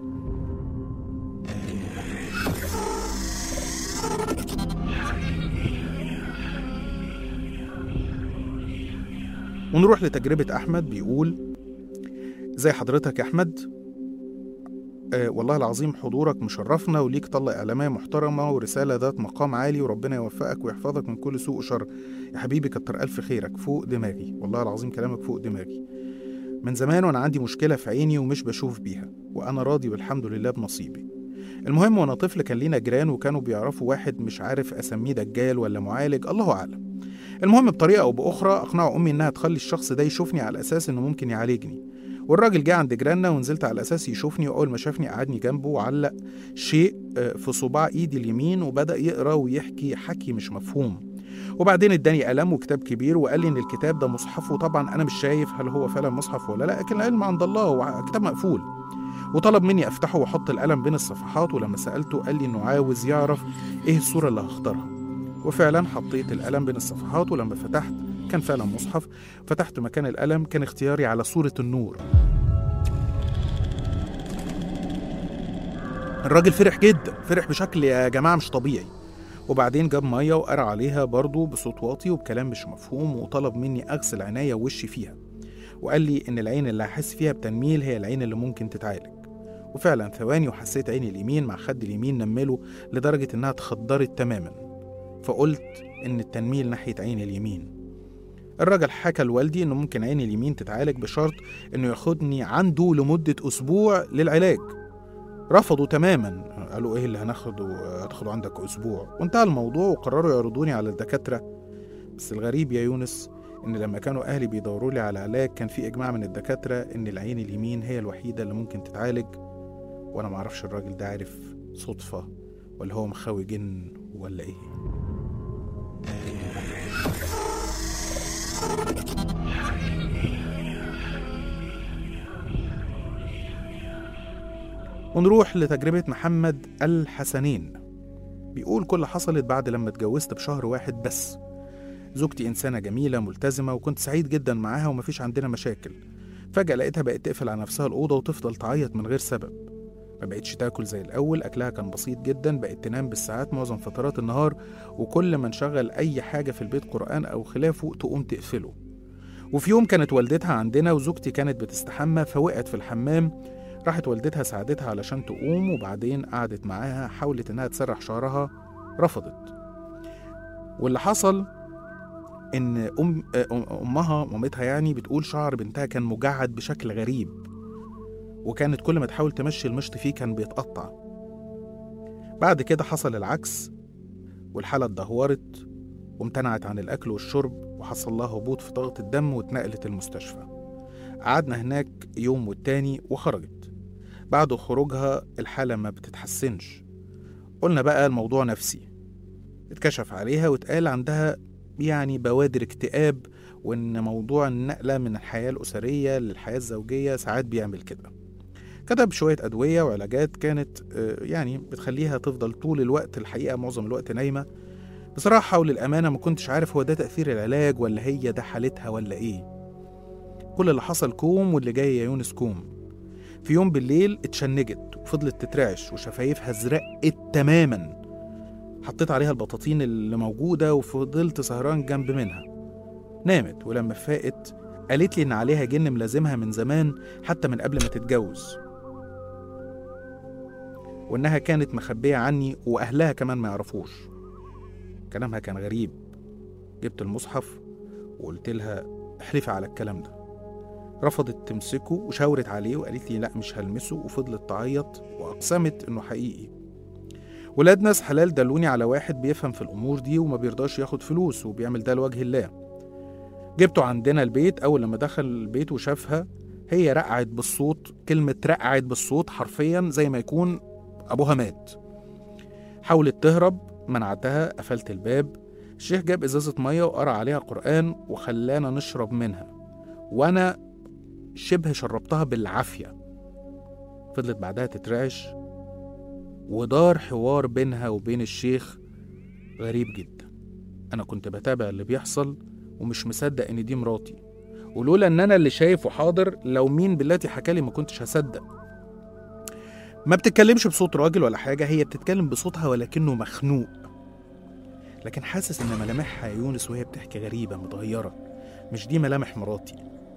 ونروح لتجربة أحمد بيقول زي حضرتك يا أحمد آه والله العظيم حضورك مشرفنا وليك طلة إعلامية محترمة ورسالة ذات مقام عالي وربنا يوفقك ويحفظك من كل سوء وشر يا حبيبي كتر ألف خيرك فوق دماغي والله العظيم كلامك فوق دماغي من زمان وأنا عندي مشكلة في عيني ومش بشوف بيها وأنا راضي والحمد لله بنصيبي المهم وأنا طفل كان لينا جيران وكانوا بيعرفوا واحد مش عارف أسميه دجال ولا معالج الله أعلم المهم بطريقة أو بأخرى أقنعوا أمي إنها تخلي الشخص ده يشوفني على أساس إنه ممكن يعالجني والراجل جه عند جيراننا ونزلت على أساس يشوفني وأول ما شافني قعدني جنبه وعلق شيء في صباع إيدي اليمين وبدأ يقرأ ويحكي حكي مش مفهوم وبعدين اداني قلم وكتاب كبير وقال لي ان الكتاب ده مصحف وطبعا انا مش شايف هل هو فعلا مصحف ولا لا لكن العلم عند الله هو كتاب مقفول وطلب مني افتحه واحط القلم بين الصفحات ولما سالته قال لي انه عاوز يعرف ايه الصوره اللي هختارها وفعلا حطيت القلم بين الصفحات ولما فتحت كان فعلا مصحف فتحت مكان القلم كان اختياري على صورة النور الراجل فرح جدا فرح بشكل يا جماعة مش طبيعي وبعدين جاب مية وقرا عليها برضه بصوت واطي وبكلام مش مفهوم وطلب مني أغسل عينيا ووشي فيها وقال لي إن العين اللي هحس فيها بتنميل هي العين اللي ممكن تتعالج وفعلا ثواني وحسيت عيني اليمين مع خد اليمين نمله لدرجة إنها اتخدرت تماما فقلت إن التنميل ناحية عيني اليمين الراجل حكى لوالدي إنه ممكن عيني اليمين تتعالج بشرط إنه ياخدني عنده لمدة أسبوع للعلاج رفضوا تماما قالوا إيه اللي هناخده هتاخده عندك أسبوع وانتهى الموضوع وقرروا يعرضوني على الدكاترة بس الغريب يا يونس إن لما كانوا أهلي بيدوروا لي على علاج كان في إجماع من الدكاترة إن العين اليمين هي الوحيدة اللي ممكن تتعالج وأنا معرفش الراجل ده عارف صدفة ولا هو مخاوي جن ولا إيه ونروح لتجربة محمد الحسنين بيقول كل حصلت بعد لما اتجوزت بشهر واحد بس زوجتي إنسانة جميلة ملتزمة وكنت سعيد جدا معاها ومفيش عندنا مشاكل فجأة لقيتها بقت تقفل على نفسها الأوضة وتفضل تعيط من غير سبب ما بقتش تاكل زي الأول أكلها كان بسيط جدا بقت تنام بالساعات معظم فترات النهار وكل ما نشغل أي حاجة في البيت قرآن أو خلافه تقوم تقفله وفي يوم كانت والدتها عندنا وزوجتي كانت بتستحمى فوقعت في الحمام راحت والدتها ساعدتها علشان تقوم وبعدين قعدت معاها حاولت إنها تسرح شعرها رفضت واللي حصل إن أم أمها مامتها يعني بتقول شعر بنتها كان مجعد بشكل غريب وكانت كل ما تحاول تمشي المشط فيه كان بيتقطع بعد كده حصل العكس والحالة اتدهورت وامتنعت عن الأكل والشرب وحصل لها هبوط في ضغط الدم واتنقلت المستشفى قعدنا هناك يوم والتاني وخرجت بعد خروجها الحالة ما بتتحسنش قلنا بقى الموضوع نفسي اتكشف عليها واتقال عندها يعني بوادر اكتئاب وإن موضوع النقلة من الحياة الأسرية للحياة الزوجية ساعات بيعمل كده كتب شوية أدوية وعلاجات كانت يعني بتخليها تفضل طول الوقت الحقيقة معظم الوقت نايمة بصراحة وللأمانة ما كنتش عارف هو ده تأثير العلاج ولا هي ده حالتها ولا إيه كل اللي حصل كوم واللي جاي يا يونس كوم في يوم بالليل اتشنجت وفضلت تترعش وشفايفها زرقت تماما حطيت عليها البطاطين اللي موجودة وفضلت سهران جنب منها نامت ولما فاقت قالت لي إن عليها جن ملازمها من زمان حتى من قبل ما تتجوز وإنها كانت مخبية عني وأهلها كمان ما يعرفوش كلامها كان غريب جبت المصحف وقلت لها احلفي على الكلام ده رفضت تمسكه وشاورت عليه وقالت لي لا مش هلمسه وفضلت تعيط وأقسمت إنه حقيقي ولاد ناس حلال دلوني على واحد بيفهم في الأمور دي وما بيرضاش ياخد فلوس وبيعمل ده لوجه الله جبته عندنا البيت أول لما دخل البيت وشافها هي رقعت بالصوت كلمة رقعت بالصوت حرفيا زي ما يكون أبوها مات حاولت تهرب منعتها قفلت الباب الشيخ جاب إزازة مية وقرأ عليها قرآن وخلانا نشرب منها وأنا شبه شربتها بالعافية فضلت بعدها تترعش ودار حوار بينها وبين الشيخ غريب جدا أنا كنت بتابع اللي بيحصل ومش مصدق إن دي مراتي ولولا إن أنا اللي شايف وحاضر لو مين بالتي حكالي ما كنتش هصدق ما بتتكلمش بصوت راجل ولا حاجة هي بتتكلم بصوتها ولكنه مخنوق لكن حاسس إن ملامحها يا يونس وهي بتحكي غريبة متغيرة مش دي ملامح مراتي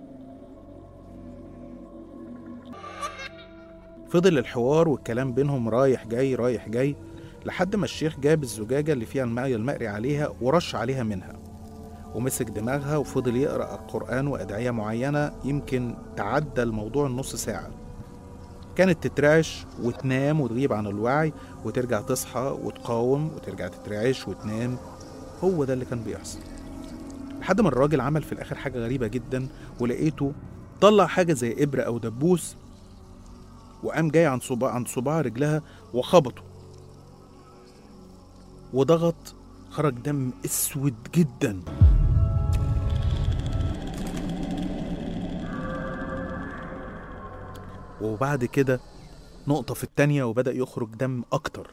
فضل الحوار والكلام بينهم رايح جاي رايح جاي لحد ما الشيخ جاب الزجاجة اللي فيها الماء المقري عليها ورش عليها منها ومسك دماغها وفضل يقرأ القرآن وأدعية معينة يمكن تعدى الموضوع النص ساعة كانت تترعش وتنام وتغيب عن الوعي وترجع تصحى وتقاوم وترجع تترعش وتنام هو ده اللي كان بيحصل لحد ما الراجل عمل في الآخر حاجة غريبة جدا ولقيته طلع حاجة زي إبرة أو دبوس وقام جاي عند صباع عند صباع رجلها وخبطه وضغط خرج دم اسود جدا وبعد كده نقطة في التانية وبدأ يخرج دم أكتر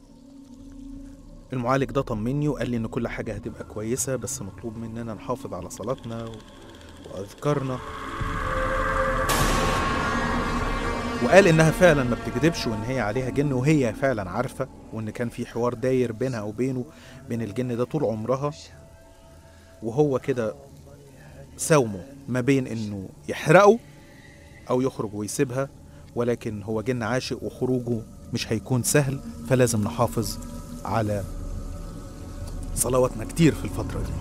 المعالج ده طمني وقال لي إن كل حاجة هتبقى كويسة بس مطلوب مننا نحافظ على صلاتنا و- وأذكارنا وقال إنها فعلا ما بتكذبش وإن هي عليها جن وهي فعلا عارفة وإن كان في حوار داير بينها وبينه بين الجن ده طول عمرها وهو كده ساومه ما بين إنه يحرقه أو يخرج ويسيبها ولكن هو جن عاشق وخروجه مش هيكون سهل فلازم نحافظ على صلواتنا كتير في الفترة دي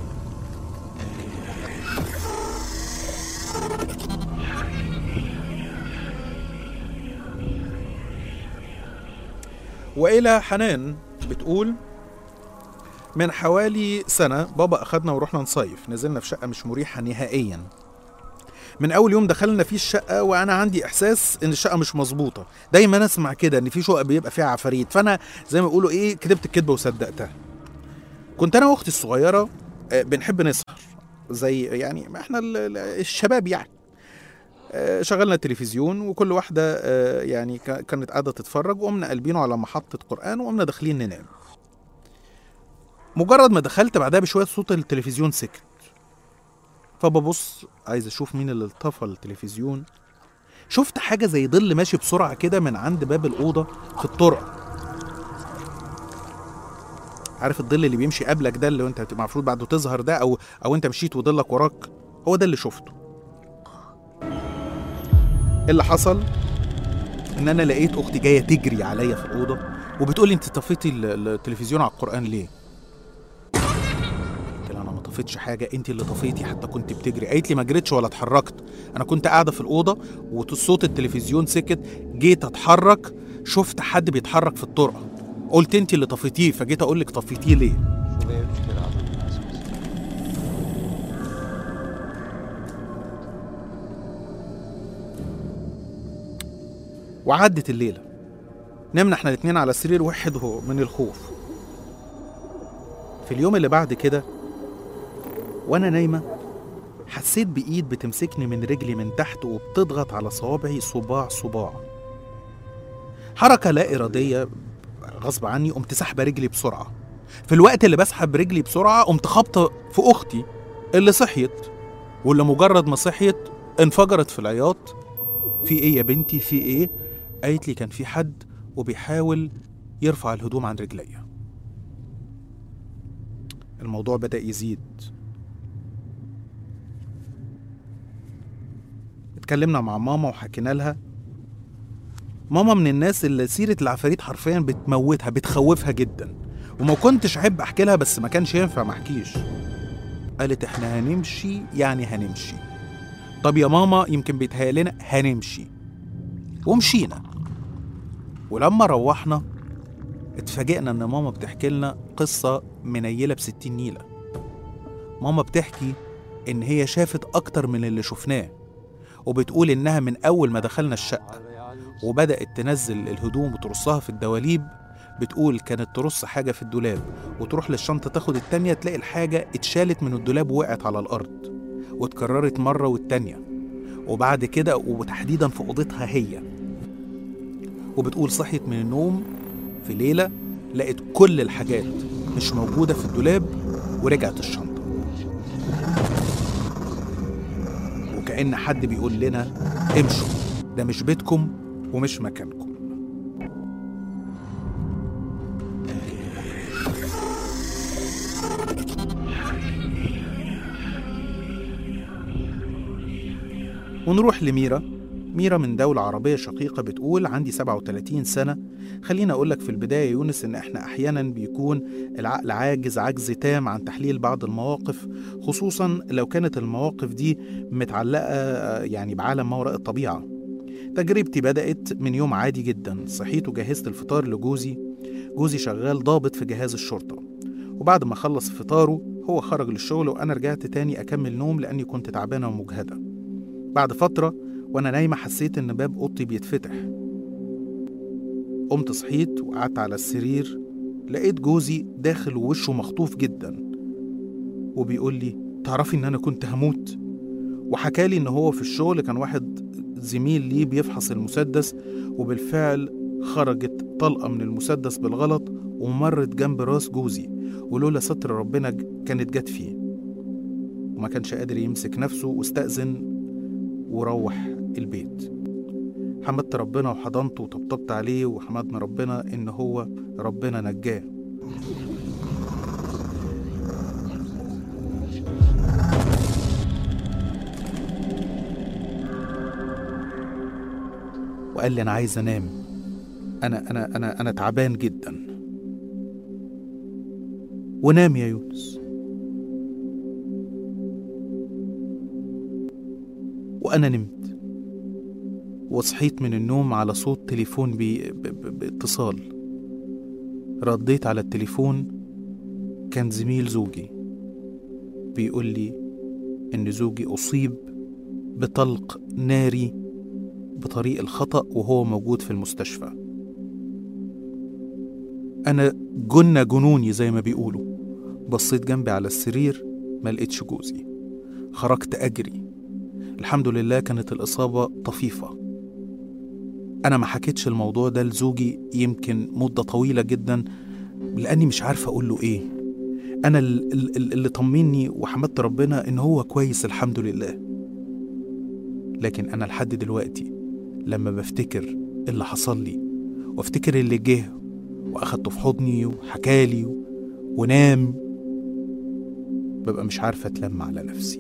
وإلى حنان بتقول من حوالي سنة بابا أخدنا ورحنا نصيف نزلنا في شقة مش مريحة نهائيا من اول يوم دخلنا فيه الشقه وانا عندي احساس ان الشقه مش مظبوطه دايما اسمع كده ان في شقق بيبقى فيها عفاريت فانا زي ما بيقولوا ايه كدبت الكدبه وصدقتها كنت انا واختي الصغيره آه، بنحب نسهر زي يعني ما احنا ال- ال- الشباب يعني آه، شغلنا التلفزيون وكل واحده آه، يعني كا- كانت قاعده تتفرج وقمنا قلبينه على محطه قران وقمنا داخلين ننام مجرد ما دخلت بعدها بشويه صوت التلفزيون سكت فببص عايز اشوف مين اللي طفى التلفزيون شفت حاجة زي ظل ماشي بسرعة كده من عند باب الأوضة في الطرقة عارف الظل اللي بيمشي قبلك ده اللي انت بتبقى المفروض بعده تظهر ده او او انت مشيت وظلك وراك هو ده اللي شفته اللي حصل ان انا لقيت اختي جايه تجري عليا في الاوضه وبتقولي انت طفيتي ال- التلفزيون على القران ليه قلت لها انا ما طفيتش حاجه انت اللي طفيتي حتى كنت بتجري قالت لي ما جريتش ولا اتحركت انا كنت قاعده في الاوضه وصوت التلفزيون سكت جيت اتحرك شفت حد بيتحرك في الطرقه قلت انت اللي طفيتيه فجيت اقول لك طفيتيه ليه وعدت الليله نمنا احنا الاتنين على سرير واحد هو من الخوف في اليوم اللي بعد كده وانا نايمه حسيت بايد بتمسكني من رجلي من تحت وبتضغط على صوابعي صباع صباع حركه لا اراديه غصب عني قمت سحبه رجلي بسرعه في الوقت اللي بسحب رجلي بسرعه قمت خابطه في اختي اللي صحيت واللي مجرد ما صحيت انفجرت في العياط في ايه يا بنتي في ايه قالت لي كان في حد وبيحاول يرفع الهدوم عن رجليا الموضوع بدأ يزيد اتكلمنا مع ماما وحكينا لها ماما من الناس اللي سيرة العفاريت حرفيا بتموتها بتخوفها جدا وما كنتش احب احكي لها بس ما كانش ينفع ما احكيش قالت احنا هنمشي يعني هنمشي طب يا ماما يمكن بيتهيألنا هنمشي ومشينا ولما روحنا اتفاجئنا ان ماما بتحكي لنا قصة منيلة بستين نيلة ماما بتحكي ان هي شافت اكتر من اللي شفناه وبتقول انها من اول ما دخلنا الشقة وبدأت تنزل الهدوم وترصها في الدواليب بتقول كانت ترص حاجة في الدولاب وتروح للشنطة تاخد التانية تلاقي الحاجة اتشالت من الدولاب ووقعت على الأرض واتكررت مرة والتانية وبعد كده وتحديدا في أوضتها هي وبتقول صحيت من النوم في ليلة لقت كل الحاجات مش موجودة في الدولاب ورجعت الشنطة وكأن حد بيقول لنا امشوا ده مش بيتكم ومش مكانكم ونروح لميرا ميرا من دولة عربية شقيقة بتقول عندي 37 سنة خليني أقول لك في البداية يونس إن إحنا أحيانا بيكون العقل عاجز عجز تام عن تحليل بعض المواقف خصوصا لو كانت المواقف دي متعلقة آه، يعني بعالم ما وراء الطبيعة تجربتي بدأت من يوم عادي جدا صحيت وجهزت الفطار لجوزي جوزي شغال ضابط في جهاز الشرطة وبعد ما خلص فطاره هو خرج للشغل وأنا رجعت تاني أكمل نوم لأني كنت تعبانة ومجهدة بعد فترة وأنا نايمة حسيت إن باب أوضتي بيتفتح قمت صحيت وقعدت على السرير لقيت جوزي داخل ووشه مخطوف جدا وبيقول لي تعرفي إن أنا كنت هموت وحكالي إن هو في الشغل كان واحد زميل ليه بيفحص المسدس وبالفعل خرجت طلقة من المسدس بالغلط ومرت جنب راس جوزي ولولا ستر ربنا ج- كانت جت فيه وما كانش قادر يمسك نفسه واستأذن وروح البيت حمدت ربنا وحضنته وطبطبت عليه وحمدنا ربنا إن هو ربنا نجاه وقال لي أنا عايز أنام أنا أنا أنا أنا تعبان جدا ونام يا يونس وأنا نمت وصحيت من النوم على صوت تليفون بي... ب... ب... باتصال رديت على التليفون كان زميل زوجي بيقول لي إن زوجي أصيب بطلق ناري بطريق الخطأ وهو موجود في المستشفى أنا جن جنوني زي ما بيقولوا بصيت جنبي على السرير ما لقيتش جوزي خرجت أجري الحمد لله كانت الإصابة طفيفة أنا ما حكيتش الموضوع ده لزوجي يمكن مدة طويلة جدا لأني مش عارفة أقول له إيه أنا ال- ال- ال- اللي طمني وحمدت ربنا إن هو كويس الحمد لله لكن أنا لحد دلوقتي لما بفتكر اللي حصل لي وافتكر اللي جه واخدته في حضني وحكالي و- ونام ببقى مش عارفة اتلم على نفسي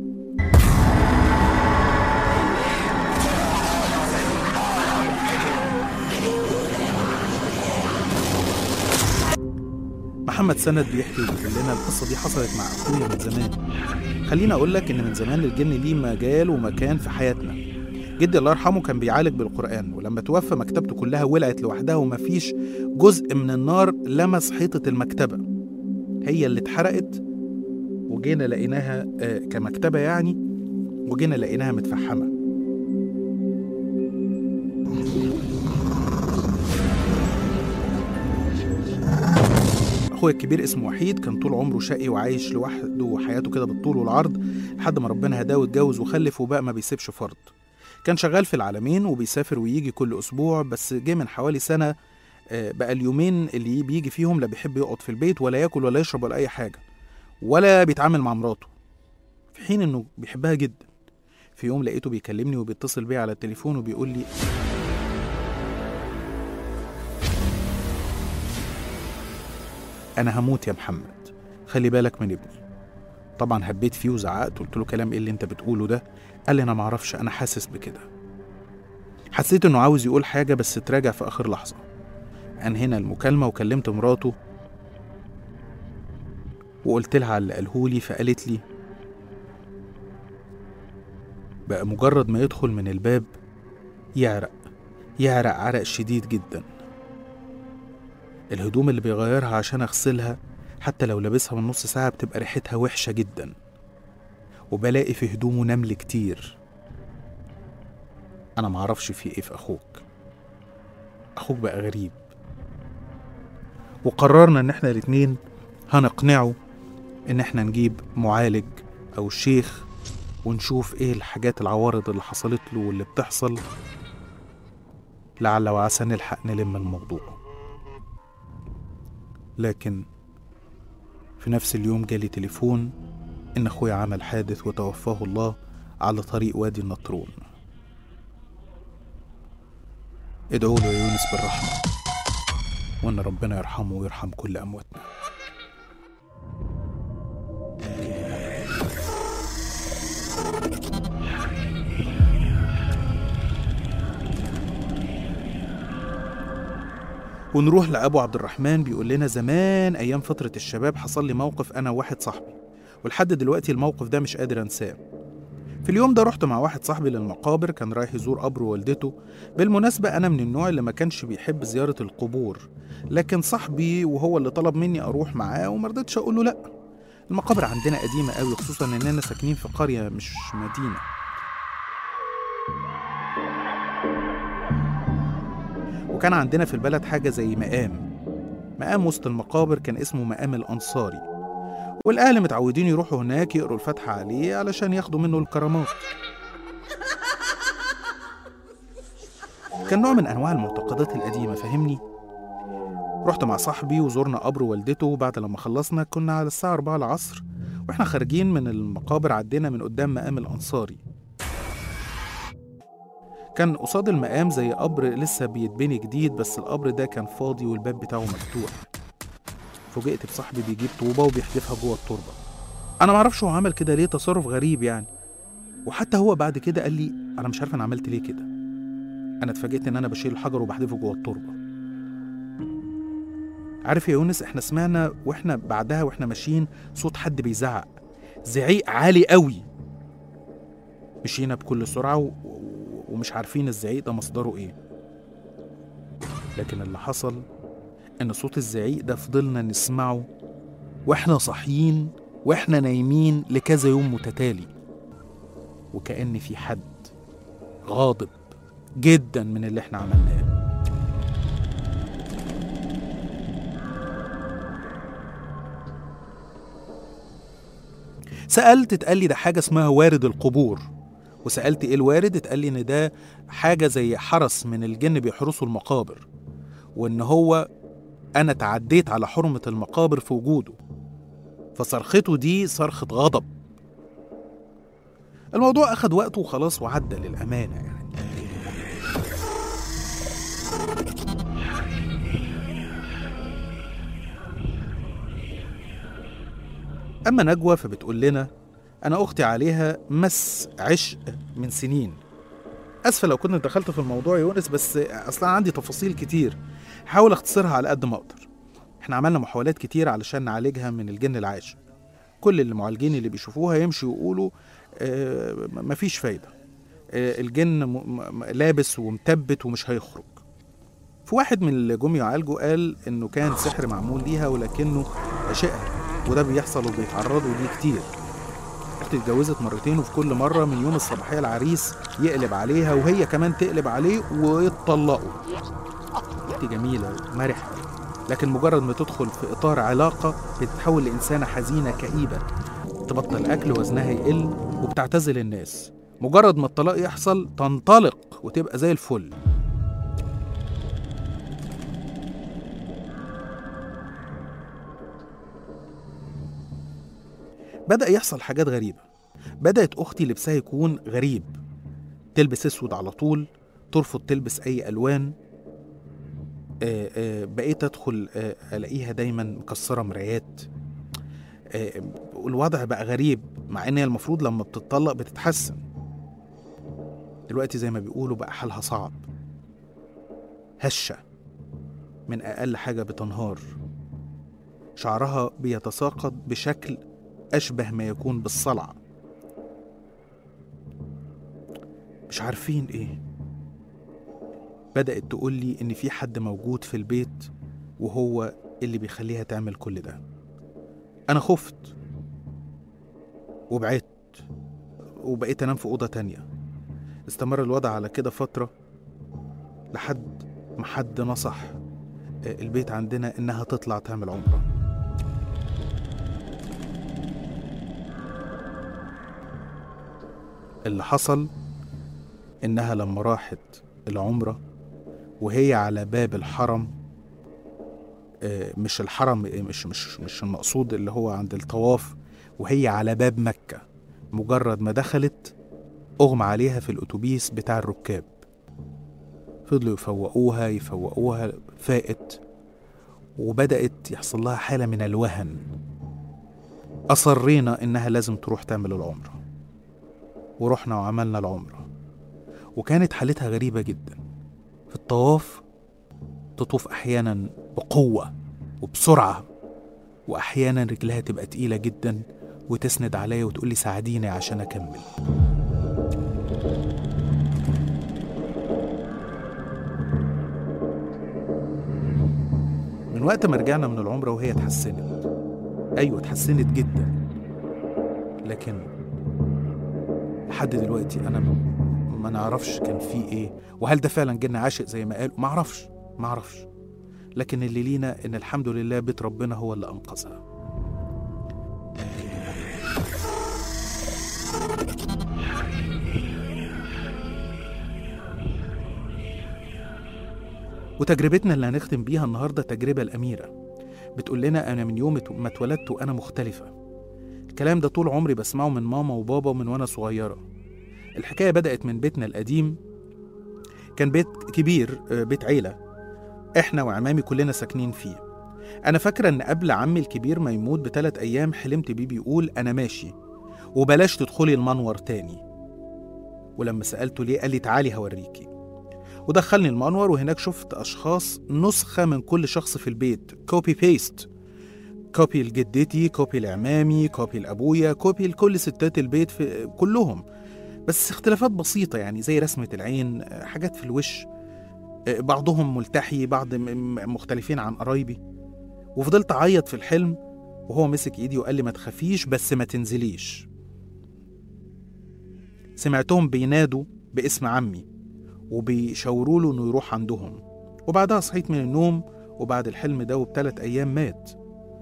محمد سند بيحكي وبيقول لنا القصة دي حصلت مع أخويا من زمان خليني أقول لك إن من زمان الجن ليه مجال ومكان في حياتنا جدي الله يرحمه كان بيعالج بالقرآن ولما توفى مكتبته كلها ولعت لوحدها ومفيش جزء من النار لمس حيطة المكتبة هي اللي اتحرقت وجينا لقيناها آه، كمكتبة يعني وجينا لقيناها متفحمة اخويا الكبير اسمه وحيد كان طول عمره شقي وعايش لوحده وحياته كده بالطول والعرض لحد ما ربنا هداه واتجوز وخلف وبقى ما بيسيبش فرد كان شغال في العالمين وبيسافر ويجي كل اسبوع بس جه من حوالي سنه آه، بقى اليومين اللي بيجي فيهم لا بيحب يقعد في البيت ولا ياكل ولا يشرب ولا اي حاجه ولا بيتعامل مع مراته في حين انه بيحبها جدا في يوم لقيته بيكلمني وبيتصل بيا على التليفون وبيقول لي انا هموت يا محمد خلي بالك من ابني طبعا هبيت فيه وزعقت قلت له كلام ايه اللي انت بتقوله ده قال لي انا معرفش انا حاسس بكده حسيت انه عاوز يقول حاجه بس تراجع في اخر لحظه انهينا المكالمه وكلمت مراته وقلت لها على اللي قالهولي فقالت لي بقى مجرد ما يدخل من الباب يعرق يعرق عرق شديد جدا الهدوم اللي بيغيرها عشان اغسلها حتى لو لابسها من نص ساعة بتبقى ريحتها وحشة جدا وبلاقي في هدومه نمل كتير أنا معرفش في إيه في أخوك أخوك بقى غريب وقررنا إن إحنا الاتنين هنقنعه إن إحنا نجيب معالج أو شيخ ونشوف إيه الحاجات العوارض اللي حصلت له واللي بتحصل لعل وعسى نلحق نلم الموضوع لكن في نفس اليوم جالي تليفون إن أخويا عمل حادث وتوفاه الله على طريق وادي النطرون ادعوا له يا يونس بالرحمة وإن ربنا يرحمه ويرحم كل أمواتنا ونروح لأبو عبد الرحمن بيقول لنا زمان أيام فترة الشباب حصل لي موقف أنا وواحد صاحبي ولحد دلوقتي الموقف ده مش قادر أنساه في اليوم ده رحت مع واحد صاحبي للمقابر كان رايح يزور قبر والدته بالمناسبة أنا من النوع اللي ما كانش بيحب زيارة القبور لكن صاحبي وهو اللي طلب مني أروح معاه ومرضتش أقول له لأ المقابر عندنا قديمة قوي خصوصا إننا ساكنين في قرية مش مدينة وكان عندنا في البلد حاجة زي مقام مقام وسط المقابر كان اسمه مقام الأنصاري والأهل متعودين يروحوا هناك يقروا الفاتحة عليه علشان ياخدوا منه الكرامات كان نوع من أنواع المعتقدات القديمة فاهمني؟ رحت مع صاحبي وزورنا قبر والدته وبعد لما خلصنا كنا على الساعة 4 العصر واحنا خارجين من المقابر عدينا من قدام مقام الأنصاري كان قصاد المقام زي قبر لسه بيتبني جديد بس القبر ده كان فاضي والباب بتاعه مفتوح فوجئت بصاحبي بيجيب طوبة وبيحدفها جوه التربة أنا معرفش هو عمل كده ليه تصرف غريب يعني وحتى هو بعد كده قال لي أنا مش عارف أنا عملت ليه كده أنا اتفاجئت إن أنا بشيل الحجر وبحدفه جوه التربة عارف يا يونس احنا سمعنا واحنا بعدها واحنا ماشيين صوت حد بيزعق زعيق عالي قوي مشينا بكل سرعة و... و- ومش عارفين الزعيق ده مصدره ايه لكن اللي حصل ان صوت الزعيق ده فضلنا نسمعه واحنا صاحيين واحنا نايمين لكذا يوم متتالي وكأن في حد غاضب جدا من اللي احنا عملناه سألت اتقال لي ده حاجة اسمها وارد القبور وسألت ايه الوارد اتقال لي ان ده حاجة زي حرس من الجن بيحرسوا المقابر وان هو انا تعديت على حرمة المقابر في وجوده فصرخته دي صرخة غضب الموضوع اخد وقته وخلاص وعدى للأمانة يعني أما نجوى فبتقول لنا أنا أختي عليها مس عشق من سنين أسفة لو كنت دخلت في الموضوع يا يونس بس أصلا عندي تفاصيل كتير حاول أختصرها على قد ما أقدر إحنا عملنا محاولات كتير علشان نعالجها من الجن العاشق كل المعالجين اللي بيشوفوها يمشوا يقولوا آه م- مفيش فايدة آه الجن م- م- لابس ومتبت ومش هيخرج في واحد من اللي جم يعالجوا قال إنه كان سحر معمول ليها ولكنه عشقها وده بيحصل وبيتعرضوا ليه كتير اختي اتجوزت مرتين وفي كل مرة من يوم الصباحية العريس يقلب عليها وهي كمان تقلب عليه ويتطلقوا اختي جميلة ومرحة لكن مجرد ما تدخل في إطار علاقة بتتحول لإنسانة حزينة كئيبة تبطل أكل وزنها يقل وبتعتزل الناس مجرد ما الطلاق يحصل تنطلق وتبقى زي الفل بدأ يحصل حاجات غريبة بدأت أختي لبسها يكون غريب تلبس أسود على طول ترفض تلبس أي ألوان آه، آه، بقيت أدخل آه، ألاقيها دايما مكسرة مرايات آه، الوضع بقى غريب مع ان هي المفروض لما بتطلق بتتحسن دلوقتي زي ما بيقولوا بقى حالها صعب هشة من أقل حاجة بتنهار شعرها بيتساقط بشكل أشبه ما يكون بالصلع مش عارفين إيه بدأت تقول لي إن في حد موجود في البيت وهو اللي بيخليها تعمل كل ده أنا خفت وبعدت وبقيت أنام في أوضة تانية استمر الوضع على كده فترة لحد ما حد نصح آه، البيت عندنا إنها تطلع تعمل عمرة اللي حصل إنها لما راحت العمرة وهي على باب الحرم آه، مش الحرم آه، مش مش مش المقصود اللي هو عند الطواف وهي على باب مكة مجرد ما دخلت أغمى عليها في الأتوبيس بتاع الركاب فضلوا يفوقوها يفوقوها فاقت وبدأت يحصل لها حالة من الوهن أصرينا إنها لازم تروح تعمل العمرة ورحنا وعملنا العمرة وكانت حالتها غريبة جدا في الطواف تطوف أحيانا بقوة وبسرعة وأحيانا رجلها تبقى تقيلة جدا وتسند عليا وتقولي ساعديني عشان أكمل من وقت ما رجعنا من العمرة وهي اتحسنت أيوة اتحسنت جدا لكن لحد دلوقتي أنا م- ما نعرفش كان في إيه وهل ده فعلا جن عاشق زي ما قالوا ما أعرفش ما أعرفش لكن اللي لينا إن الحمد لله بيت ربنا هو اللي أنقذها وتجربتنا اللي هنختم بيها النهارده تجربة الأميرة بتقول لنا أنا من يوم ما اتولدت وأنا مختلفة الكلام ده طول عمري بسمعه من ماما وبابا من وأنا صغيرة الحكاية بدأت من بيتنا القديم كان بيت كبير آه، بيت عيلة إحنا وعمامي كلنا ساكنين فيه أنا فاكرة إن قبل عمي الكبير ما يموت بثلاث أيام حلمت بيه بيقول أنا ماشي وبلاش تدخلي المنور تاني ولما سألته ليه قال لي تعالي هوريكي ودخلني المنور وهناك شفت أشخاص نسخة من كل شخص في البيت كوبي بيست كوبي لجدتي كوبي لعمامي كوبي لأبويا كوبي لكل ستات البيت في كلهم بس اختلافات بسيطة يعني زي رسمة العين آه، حاجات في الوش آه، بعضهم ملتحي بعض م- م- مختلفين عن قرايبي وفضلت أعيط في الحلم وهو مسك إيدي وقال لي ما تخافيش بس ما تنزليش سمعتهم بينادوا باسم عمي وبيشاوروا له انه يروح عندهم وبعدها صحيت من النوم وبعد الحلم ده وبثلاث ايام مات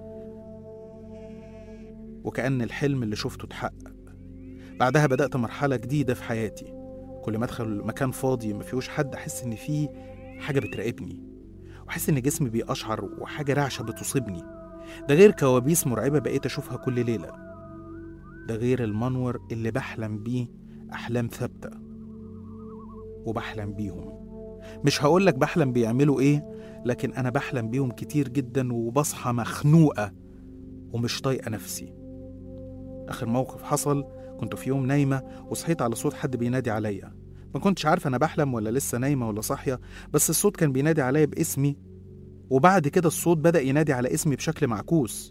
وكأن الحلم اللي شفته اتحقق بعدها بدأت مرحلة جديدة في حياتي كل ما ادخل مكان فاضي ما فيهوش حد احس ان فيه حاجة بتراقبني واحس ان جسمي بيقشعر وحاجة رعشة بتصيبني ده غير كوابيس مرعبة بقيت اشوفها كل ليلة ده غير المنور اللي بحلم بيه احلام ثابته وبحلم بيهم مش هقولك بحلم بيعملوا ايه لكن انا بحلم بيهم كتير جدا وبصحى مخنوقة ومش طايقة نفسي اخر موقف حصل كنت في يوم نايمة وصحيت على صوت حد بينادي عليا ما كنتش عارفة انا بحلم ولا لسه نايمة ولا صاحية بس الصوت كان بينادي عليا باسمي وبعد كده الصوت بدأ ينادي على اسمي بشكل معكوس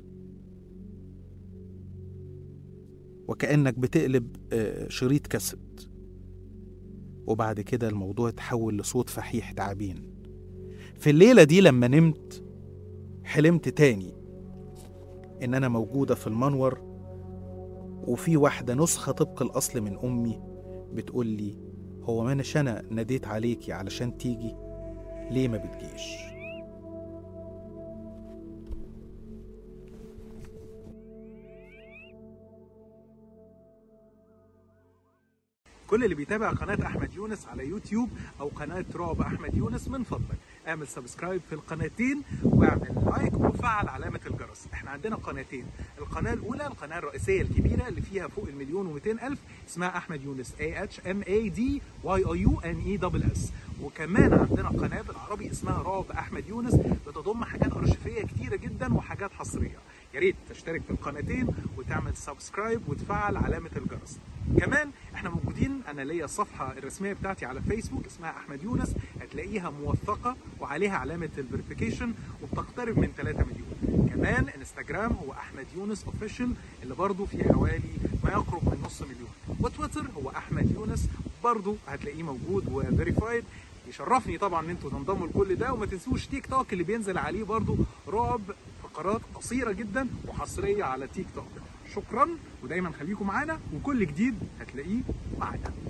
وكأنك بتقلب آه، شريط كاسيت وبعد كده الموضوع اتحول لصوت فحيح تعابين في الليلة دي لما نمت حلمت تاني إن أنا موجودة في المنور وفي واحدة نسخة طبق الأصل من أمي بتقول لي هو ما أناش أنا ناديت عليكي علشان تيجي ليه ما بتجيش كل اللي بيتابع قناة أحمد يونس على يوتيوب أو قناة رعب أحمد يونس من فضلك اعمل سبسكرايب في القناتين واعمل لايك وفعل علامة الجرس احنا عندنا قناتين القناة الأولى القناة الرئيسية الكبيرة اللي فيها فوق المليون و200 ألف اسمها أحمد يونس A H M A D Y O U N E S S وكمان عندنا قناة بالعربي اسمها رعب أحمد يونس بتضم حاجات أرشيفية كتيرة جدا وحاجات حصرية يا ريت تشترك في القناتين وتعمل سبسكرايب وتفعل علامه الجرس كمان احنا موجودين انا ليا الصفحه الرسميه بتاعتي على فيسبوك اسمها احمد يونس هتلاقيها موثقه وعليها علامه الفيريفيكيشن وبتقترب من 3 مليون كمان انستجرام هو احمد يونس اوفيشال اللي برضه فيه حوالي ما يقرب من نص مليون وتويتر هو احمد يونس برضه هتلاقيه موجود وفيريفايد يشرفني طبعا ان انتوا تنضموا لكل ده وما تنسوش تيك توك اللي بينزل عليه برضه رعب فقرات قصيره جدا وحصريه على تيك توك شكرا ودايما خليكم معانا وكل جديد هتلاقيه معانا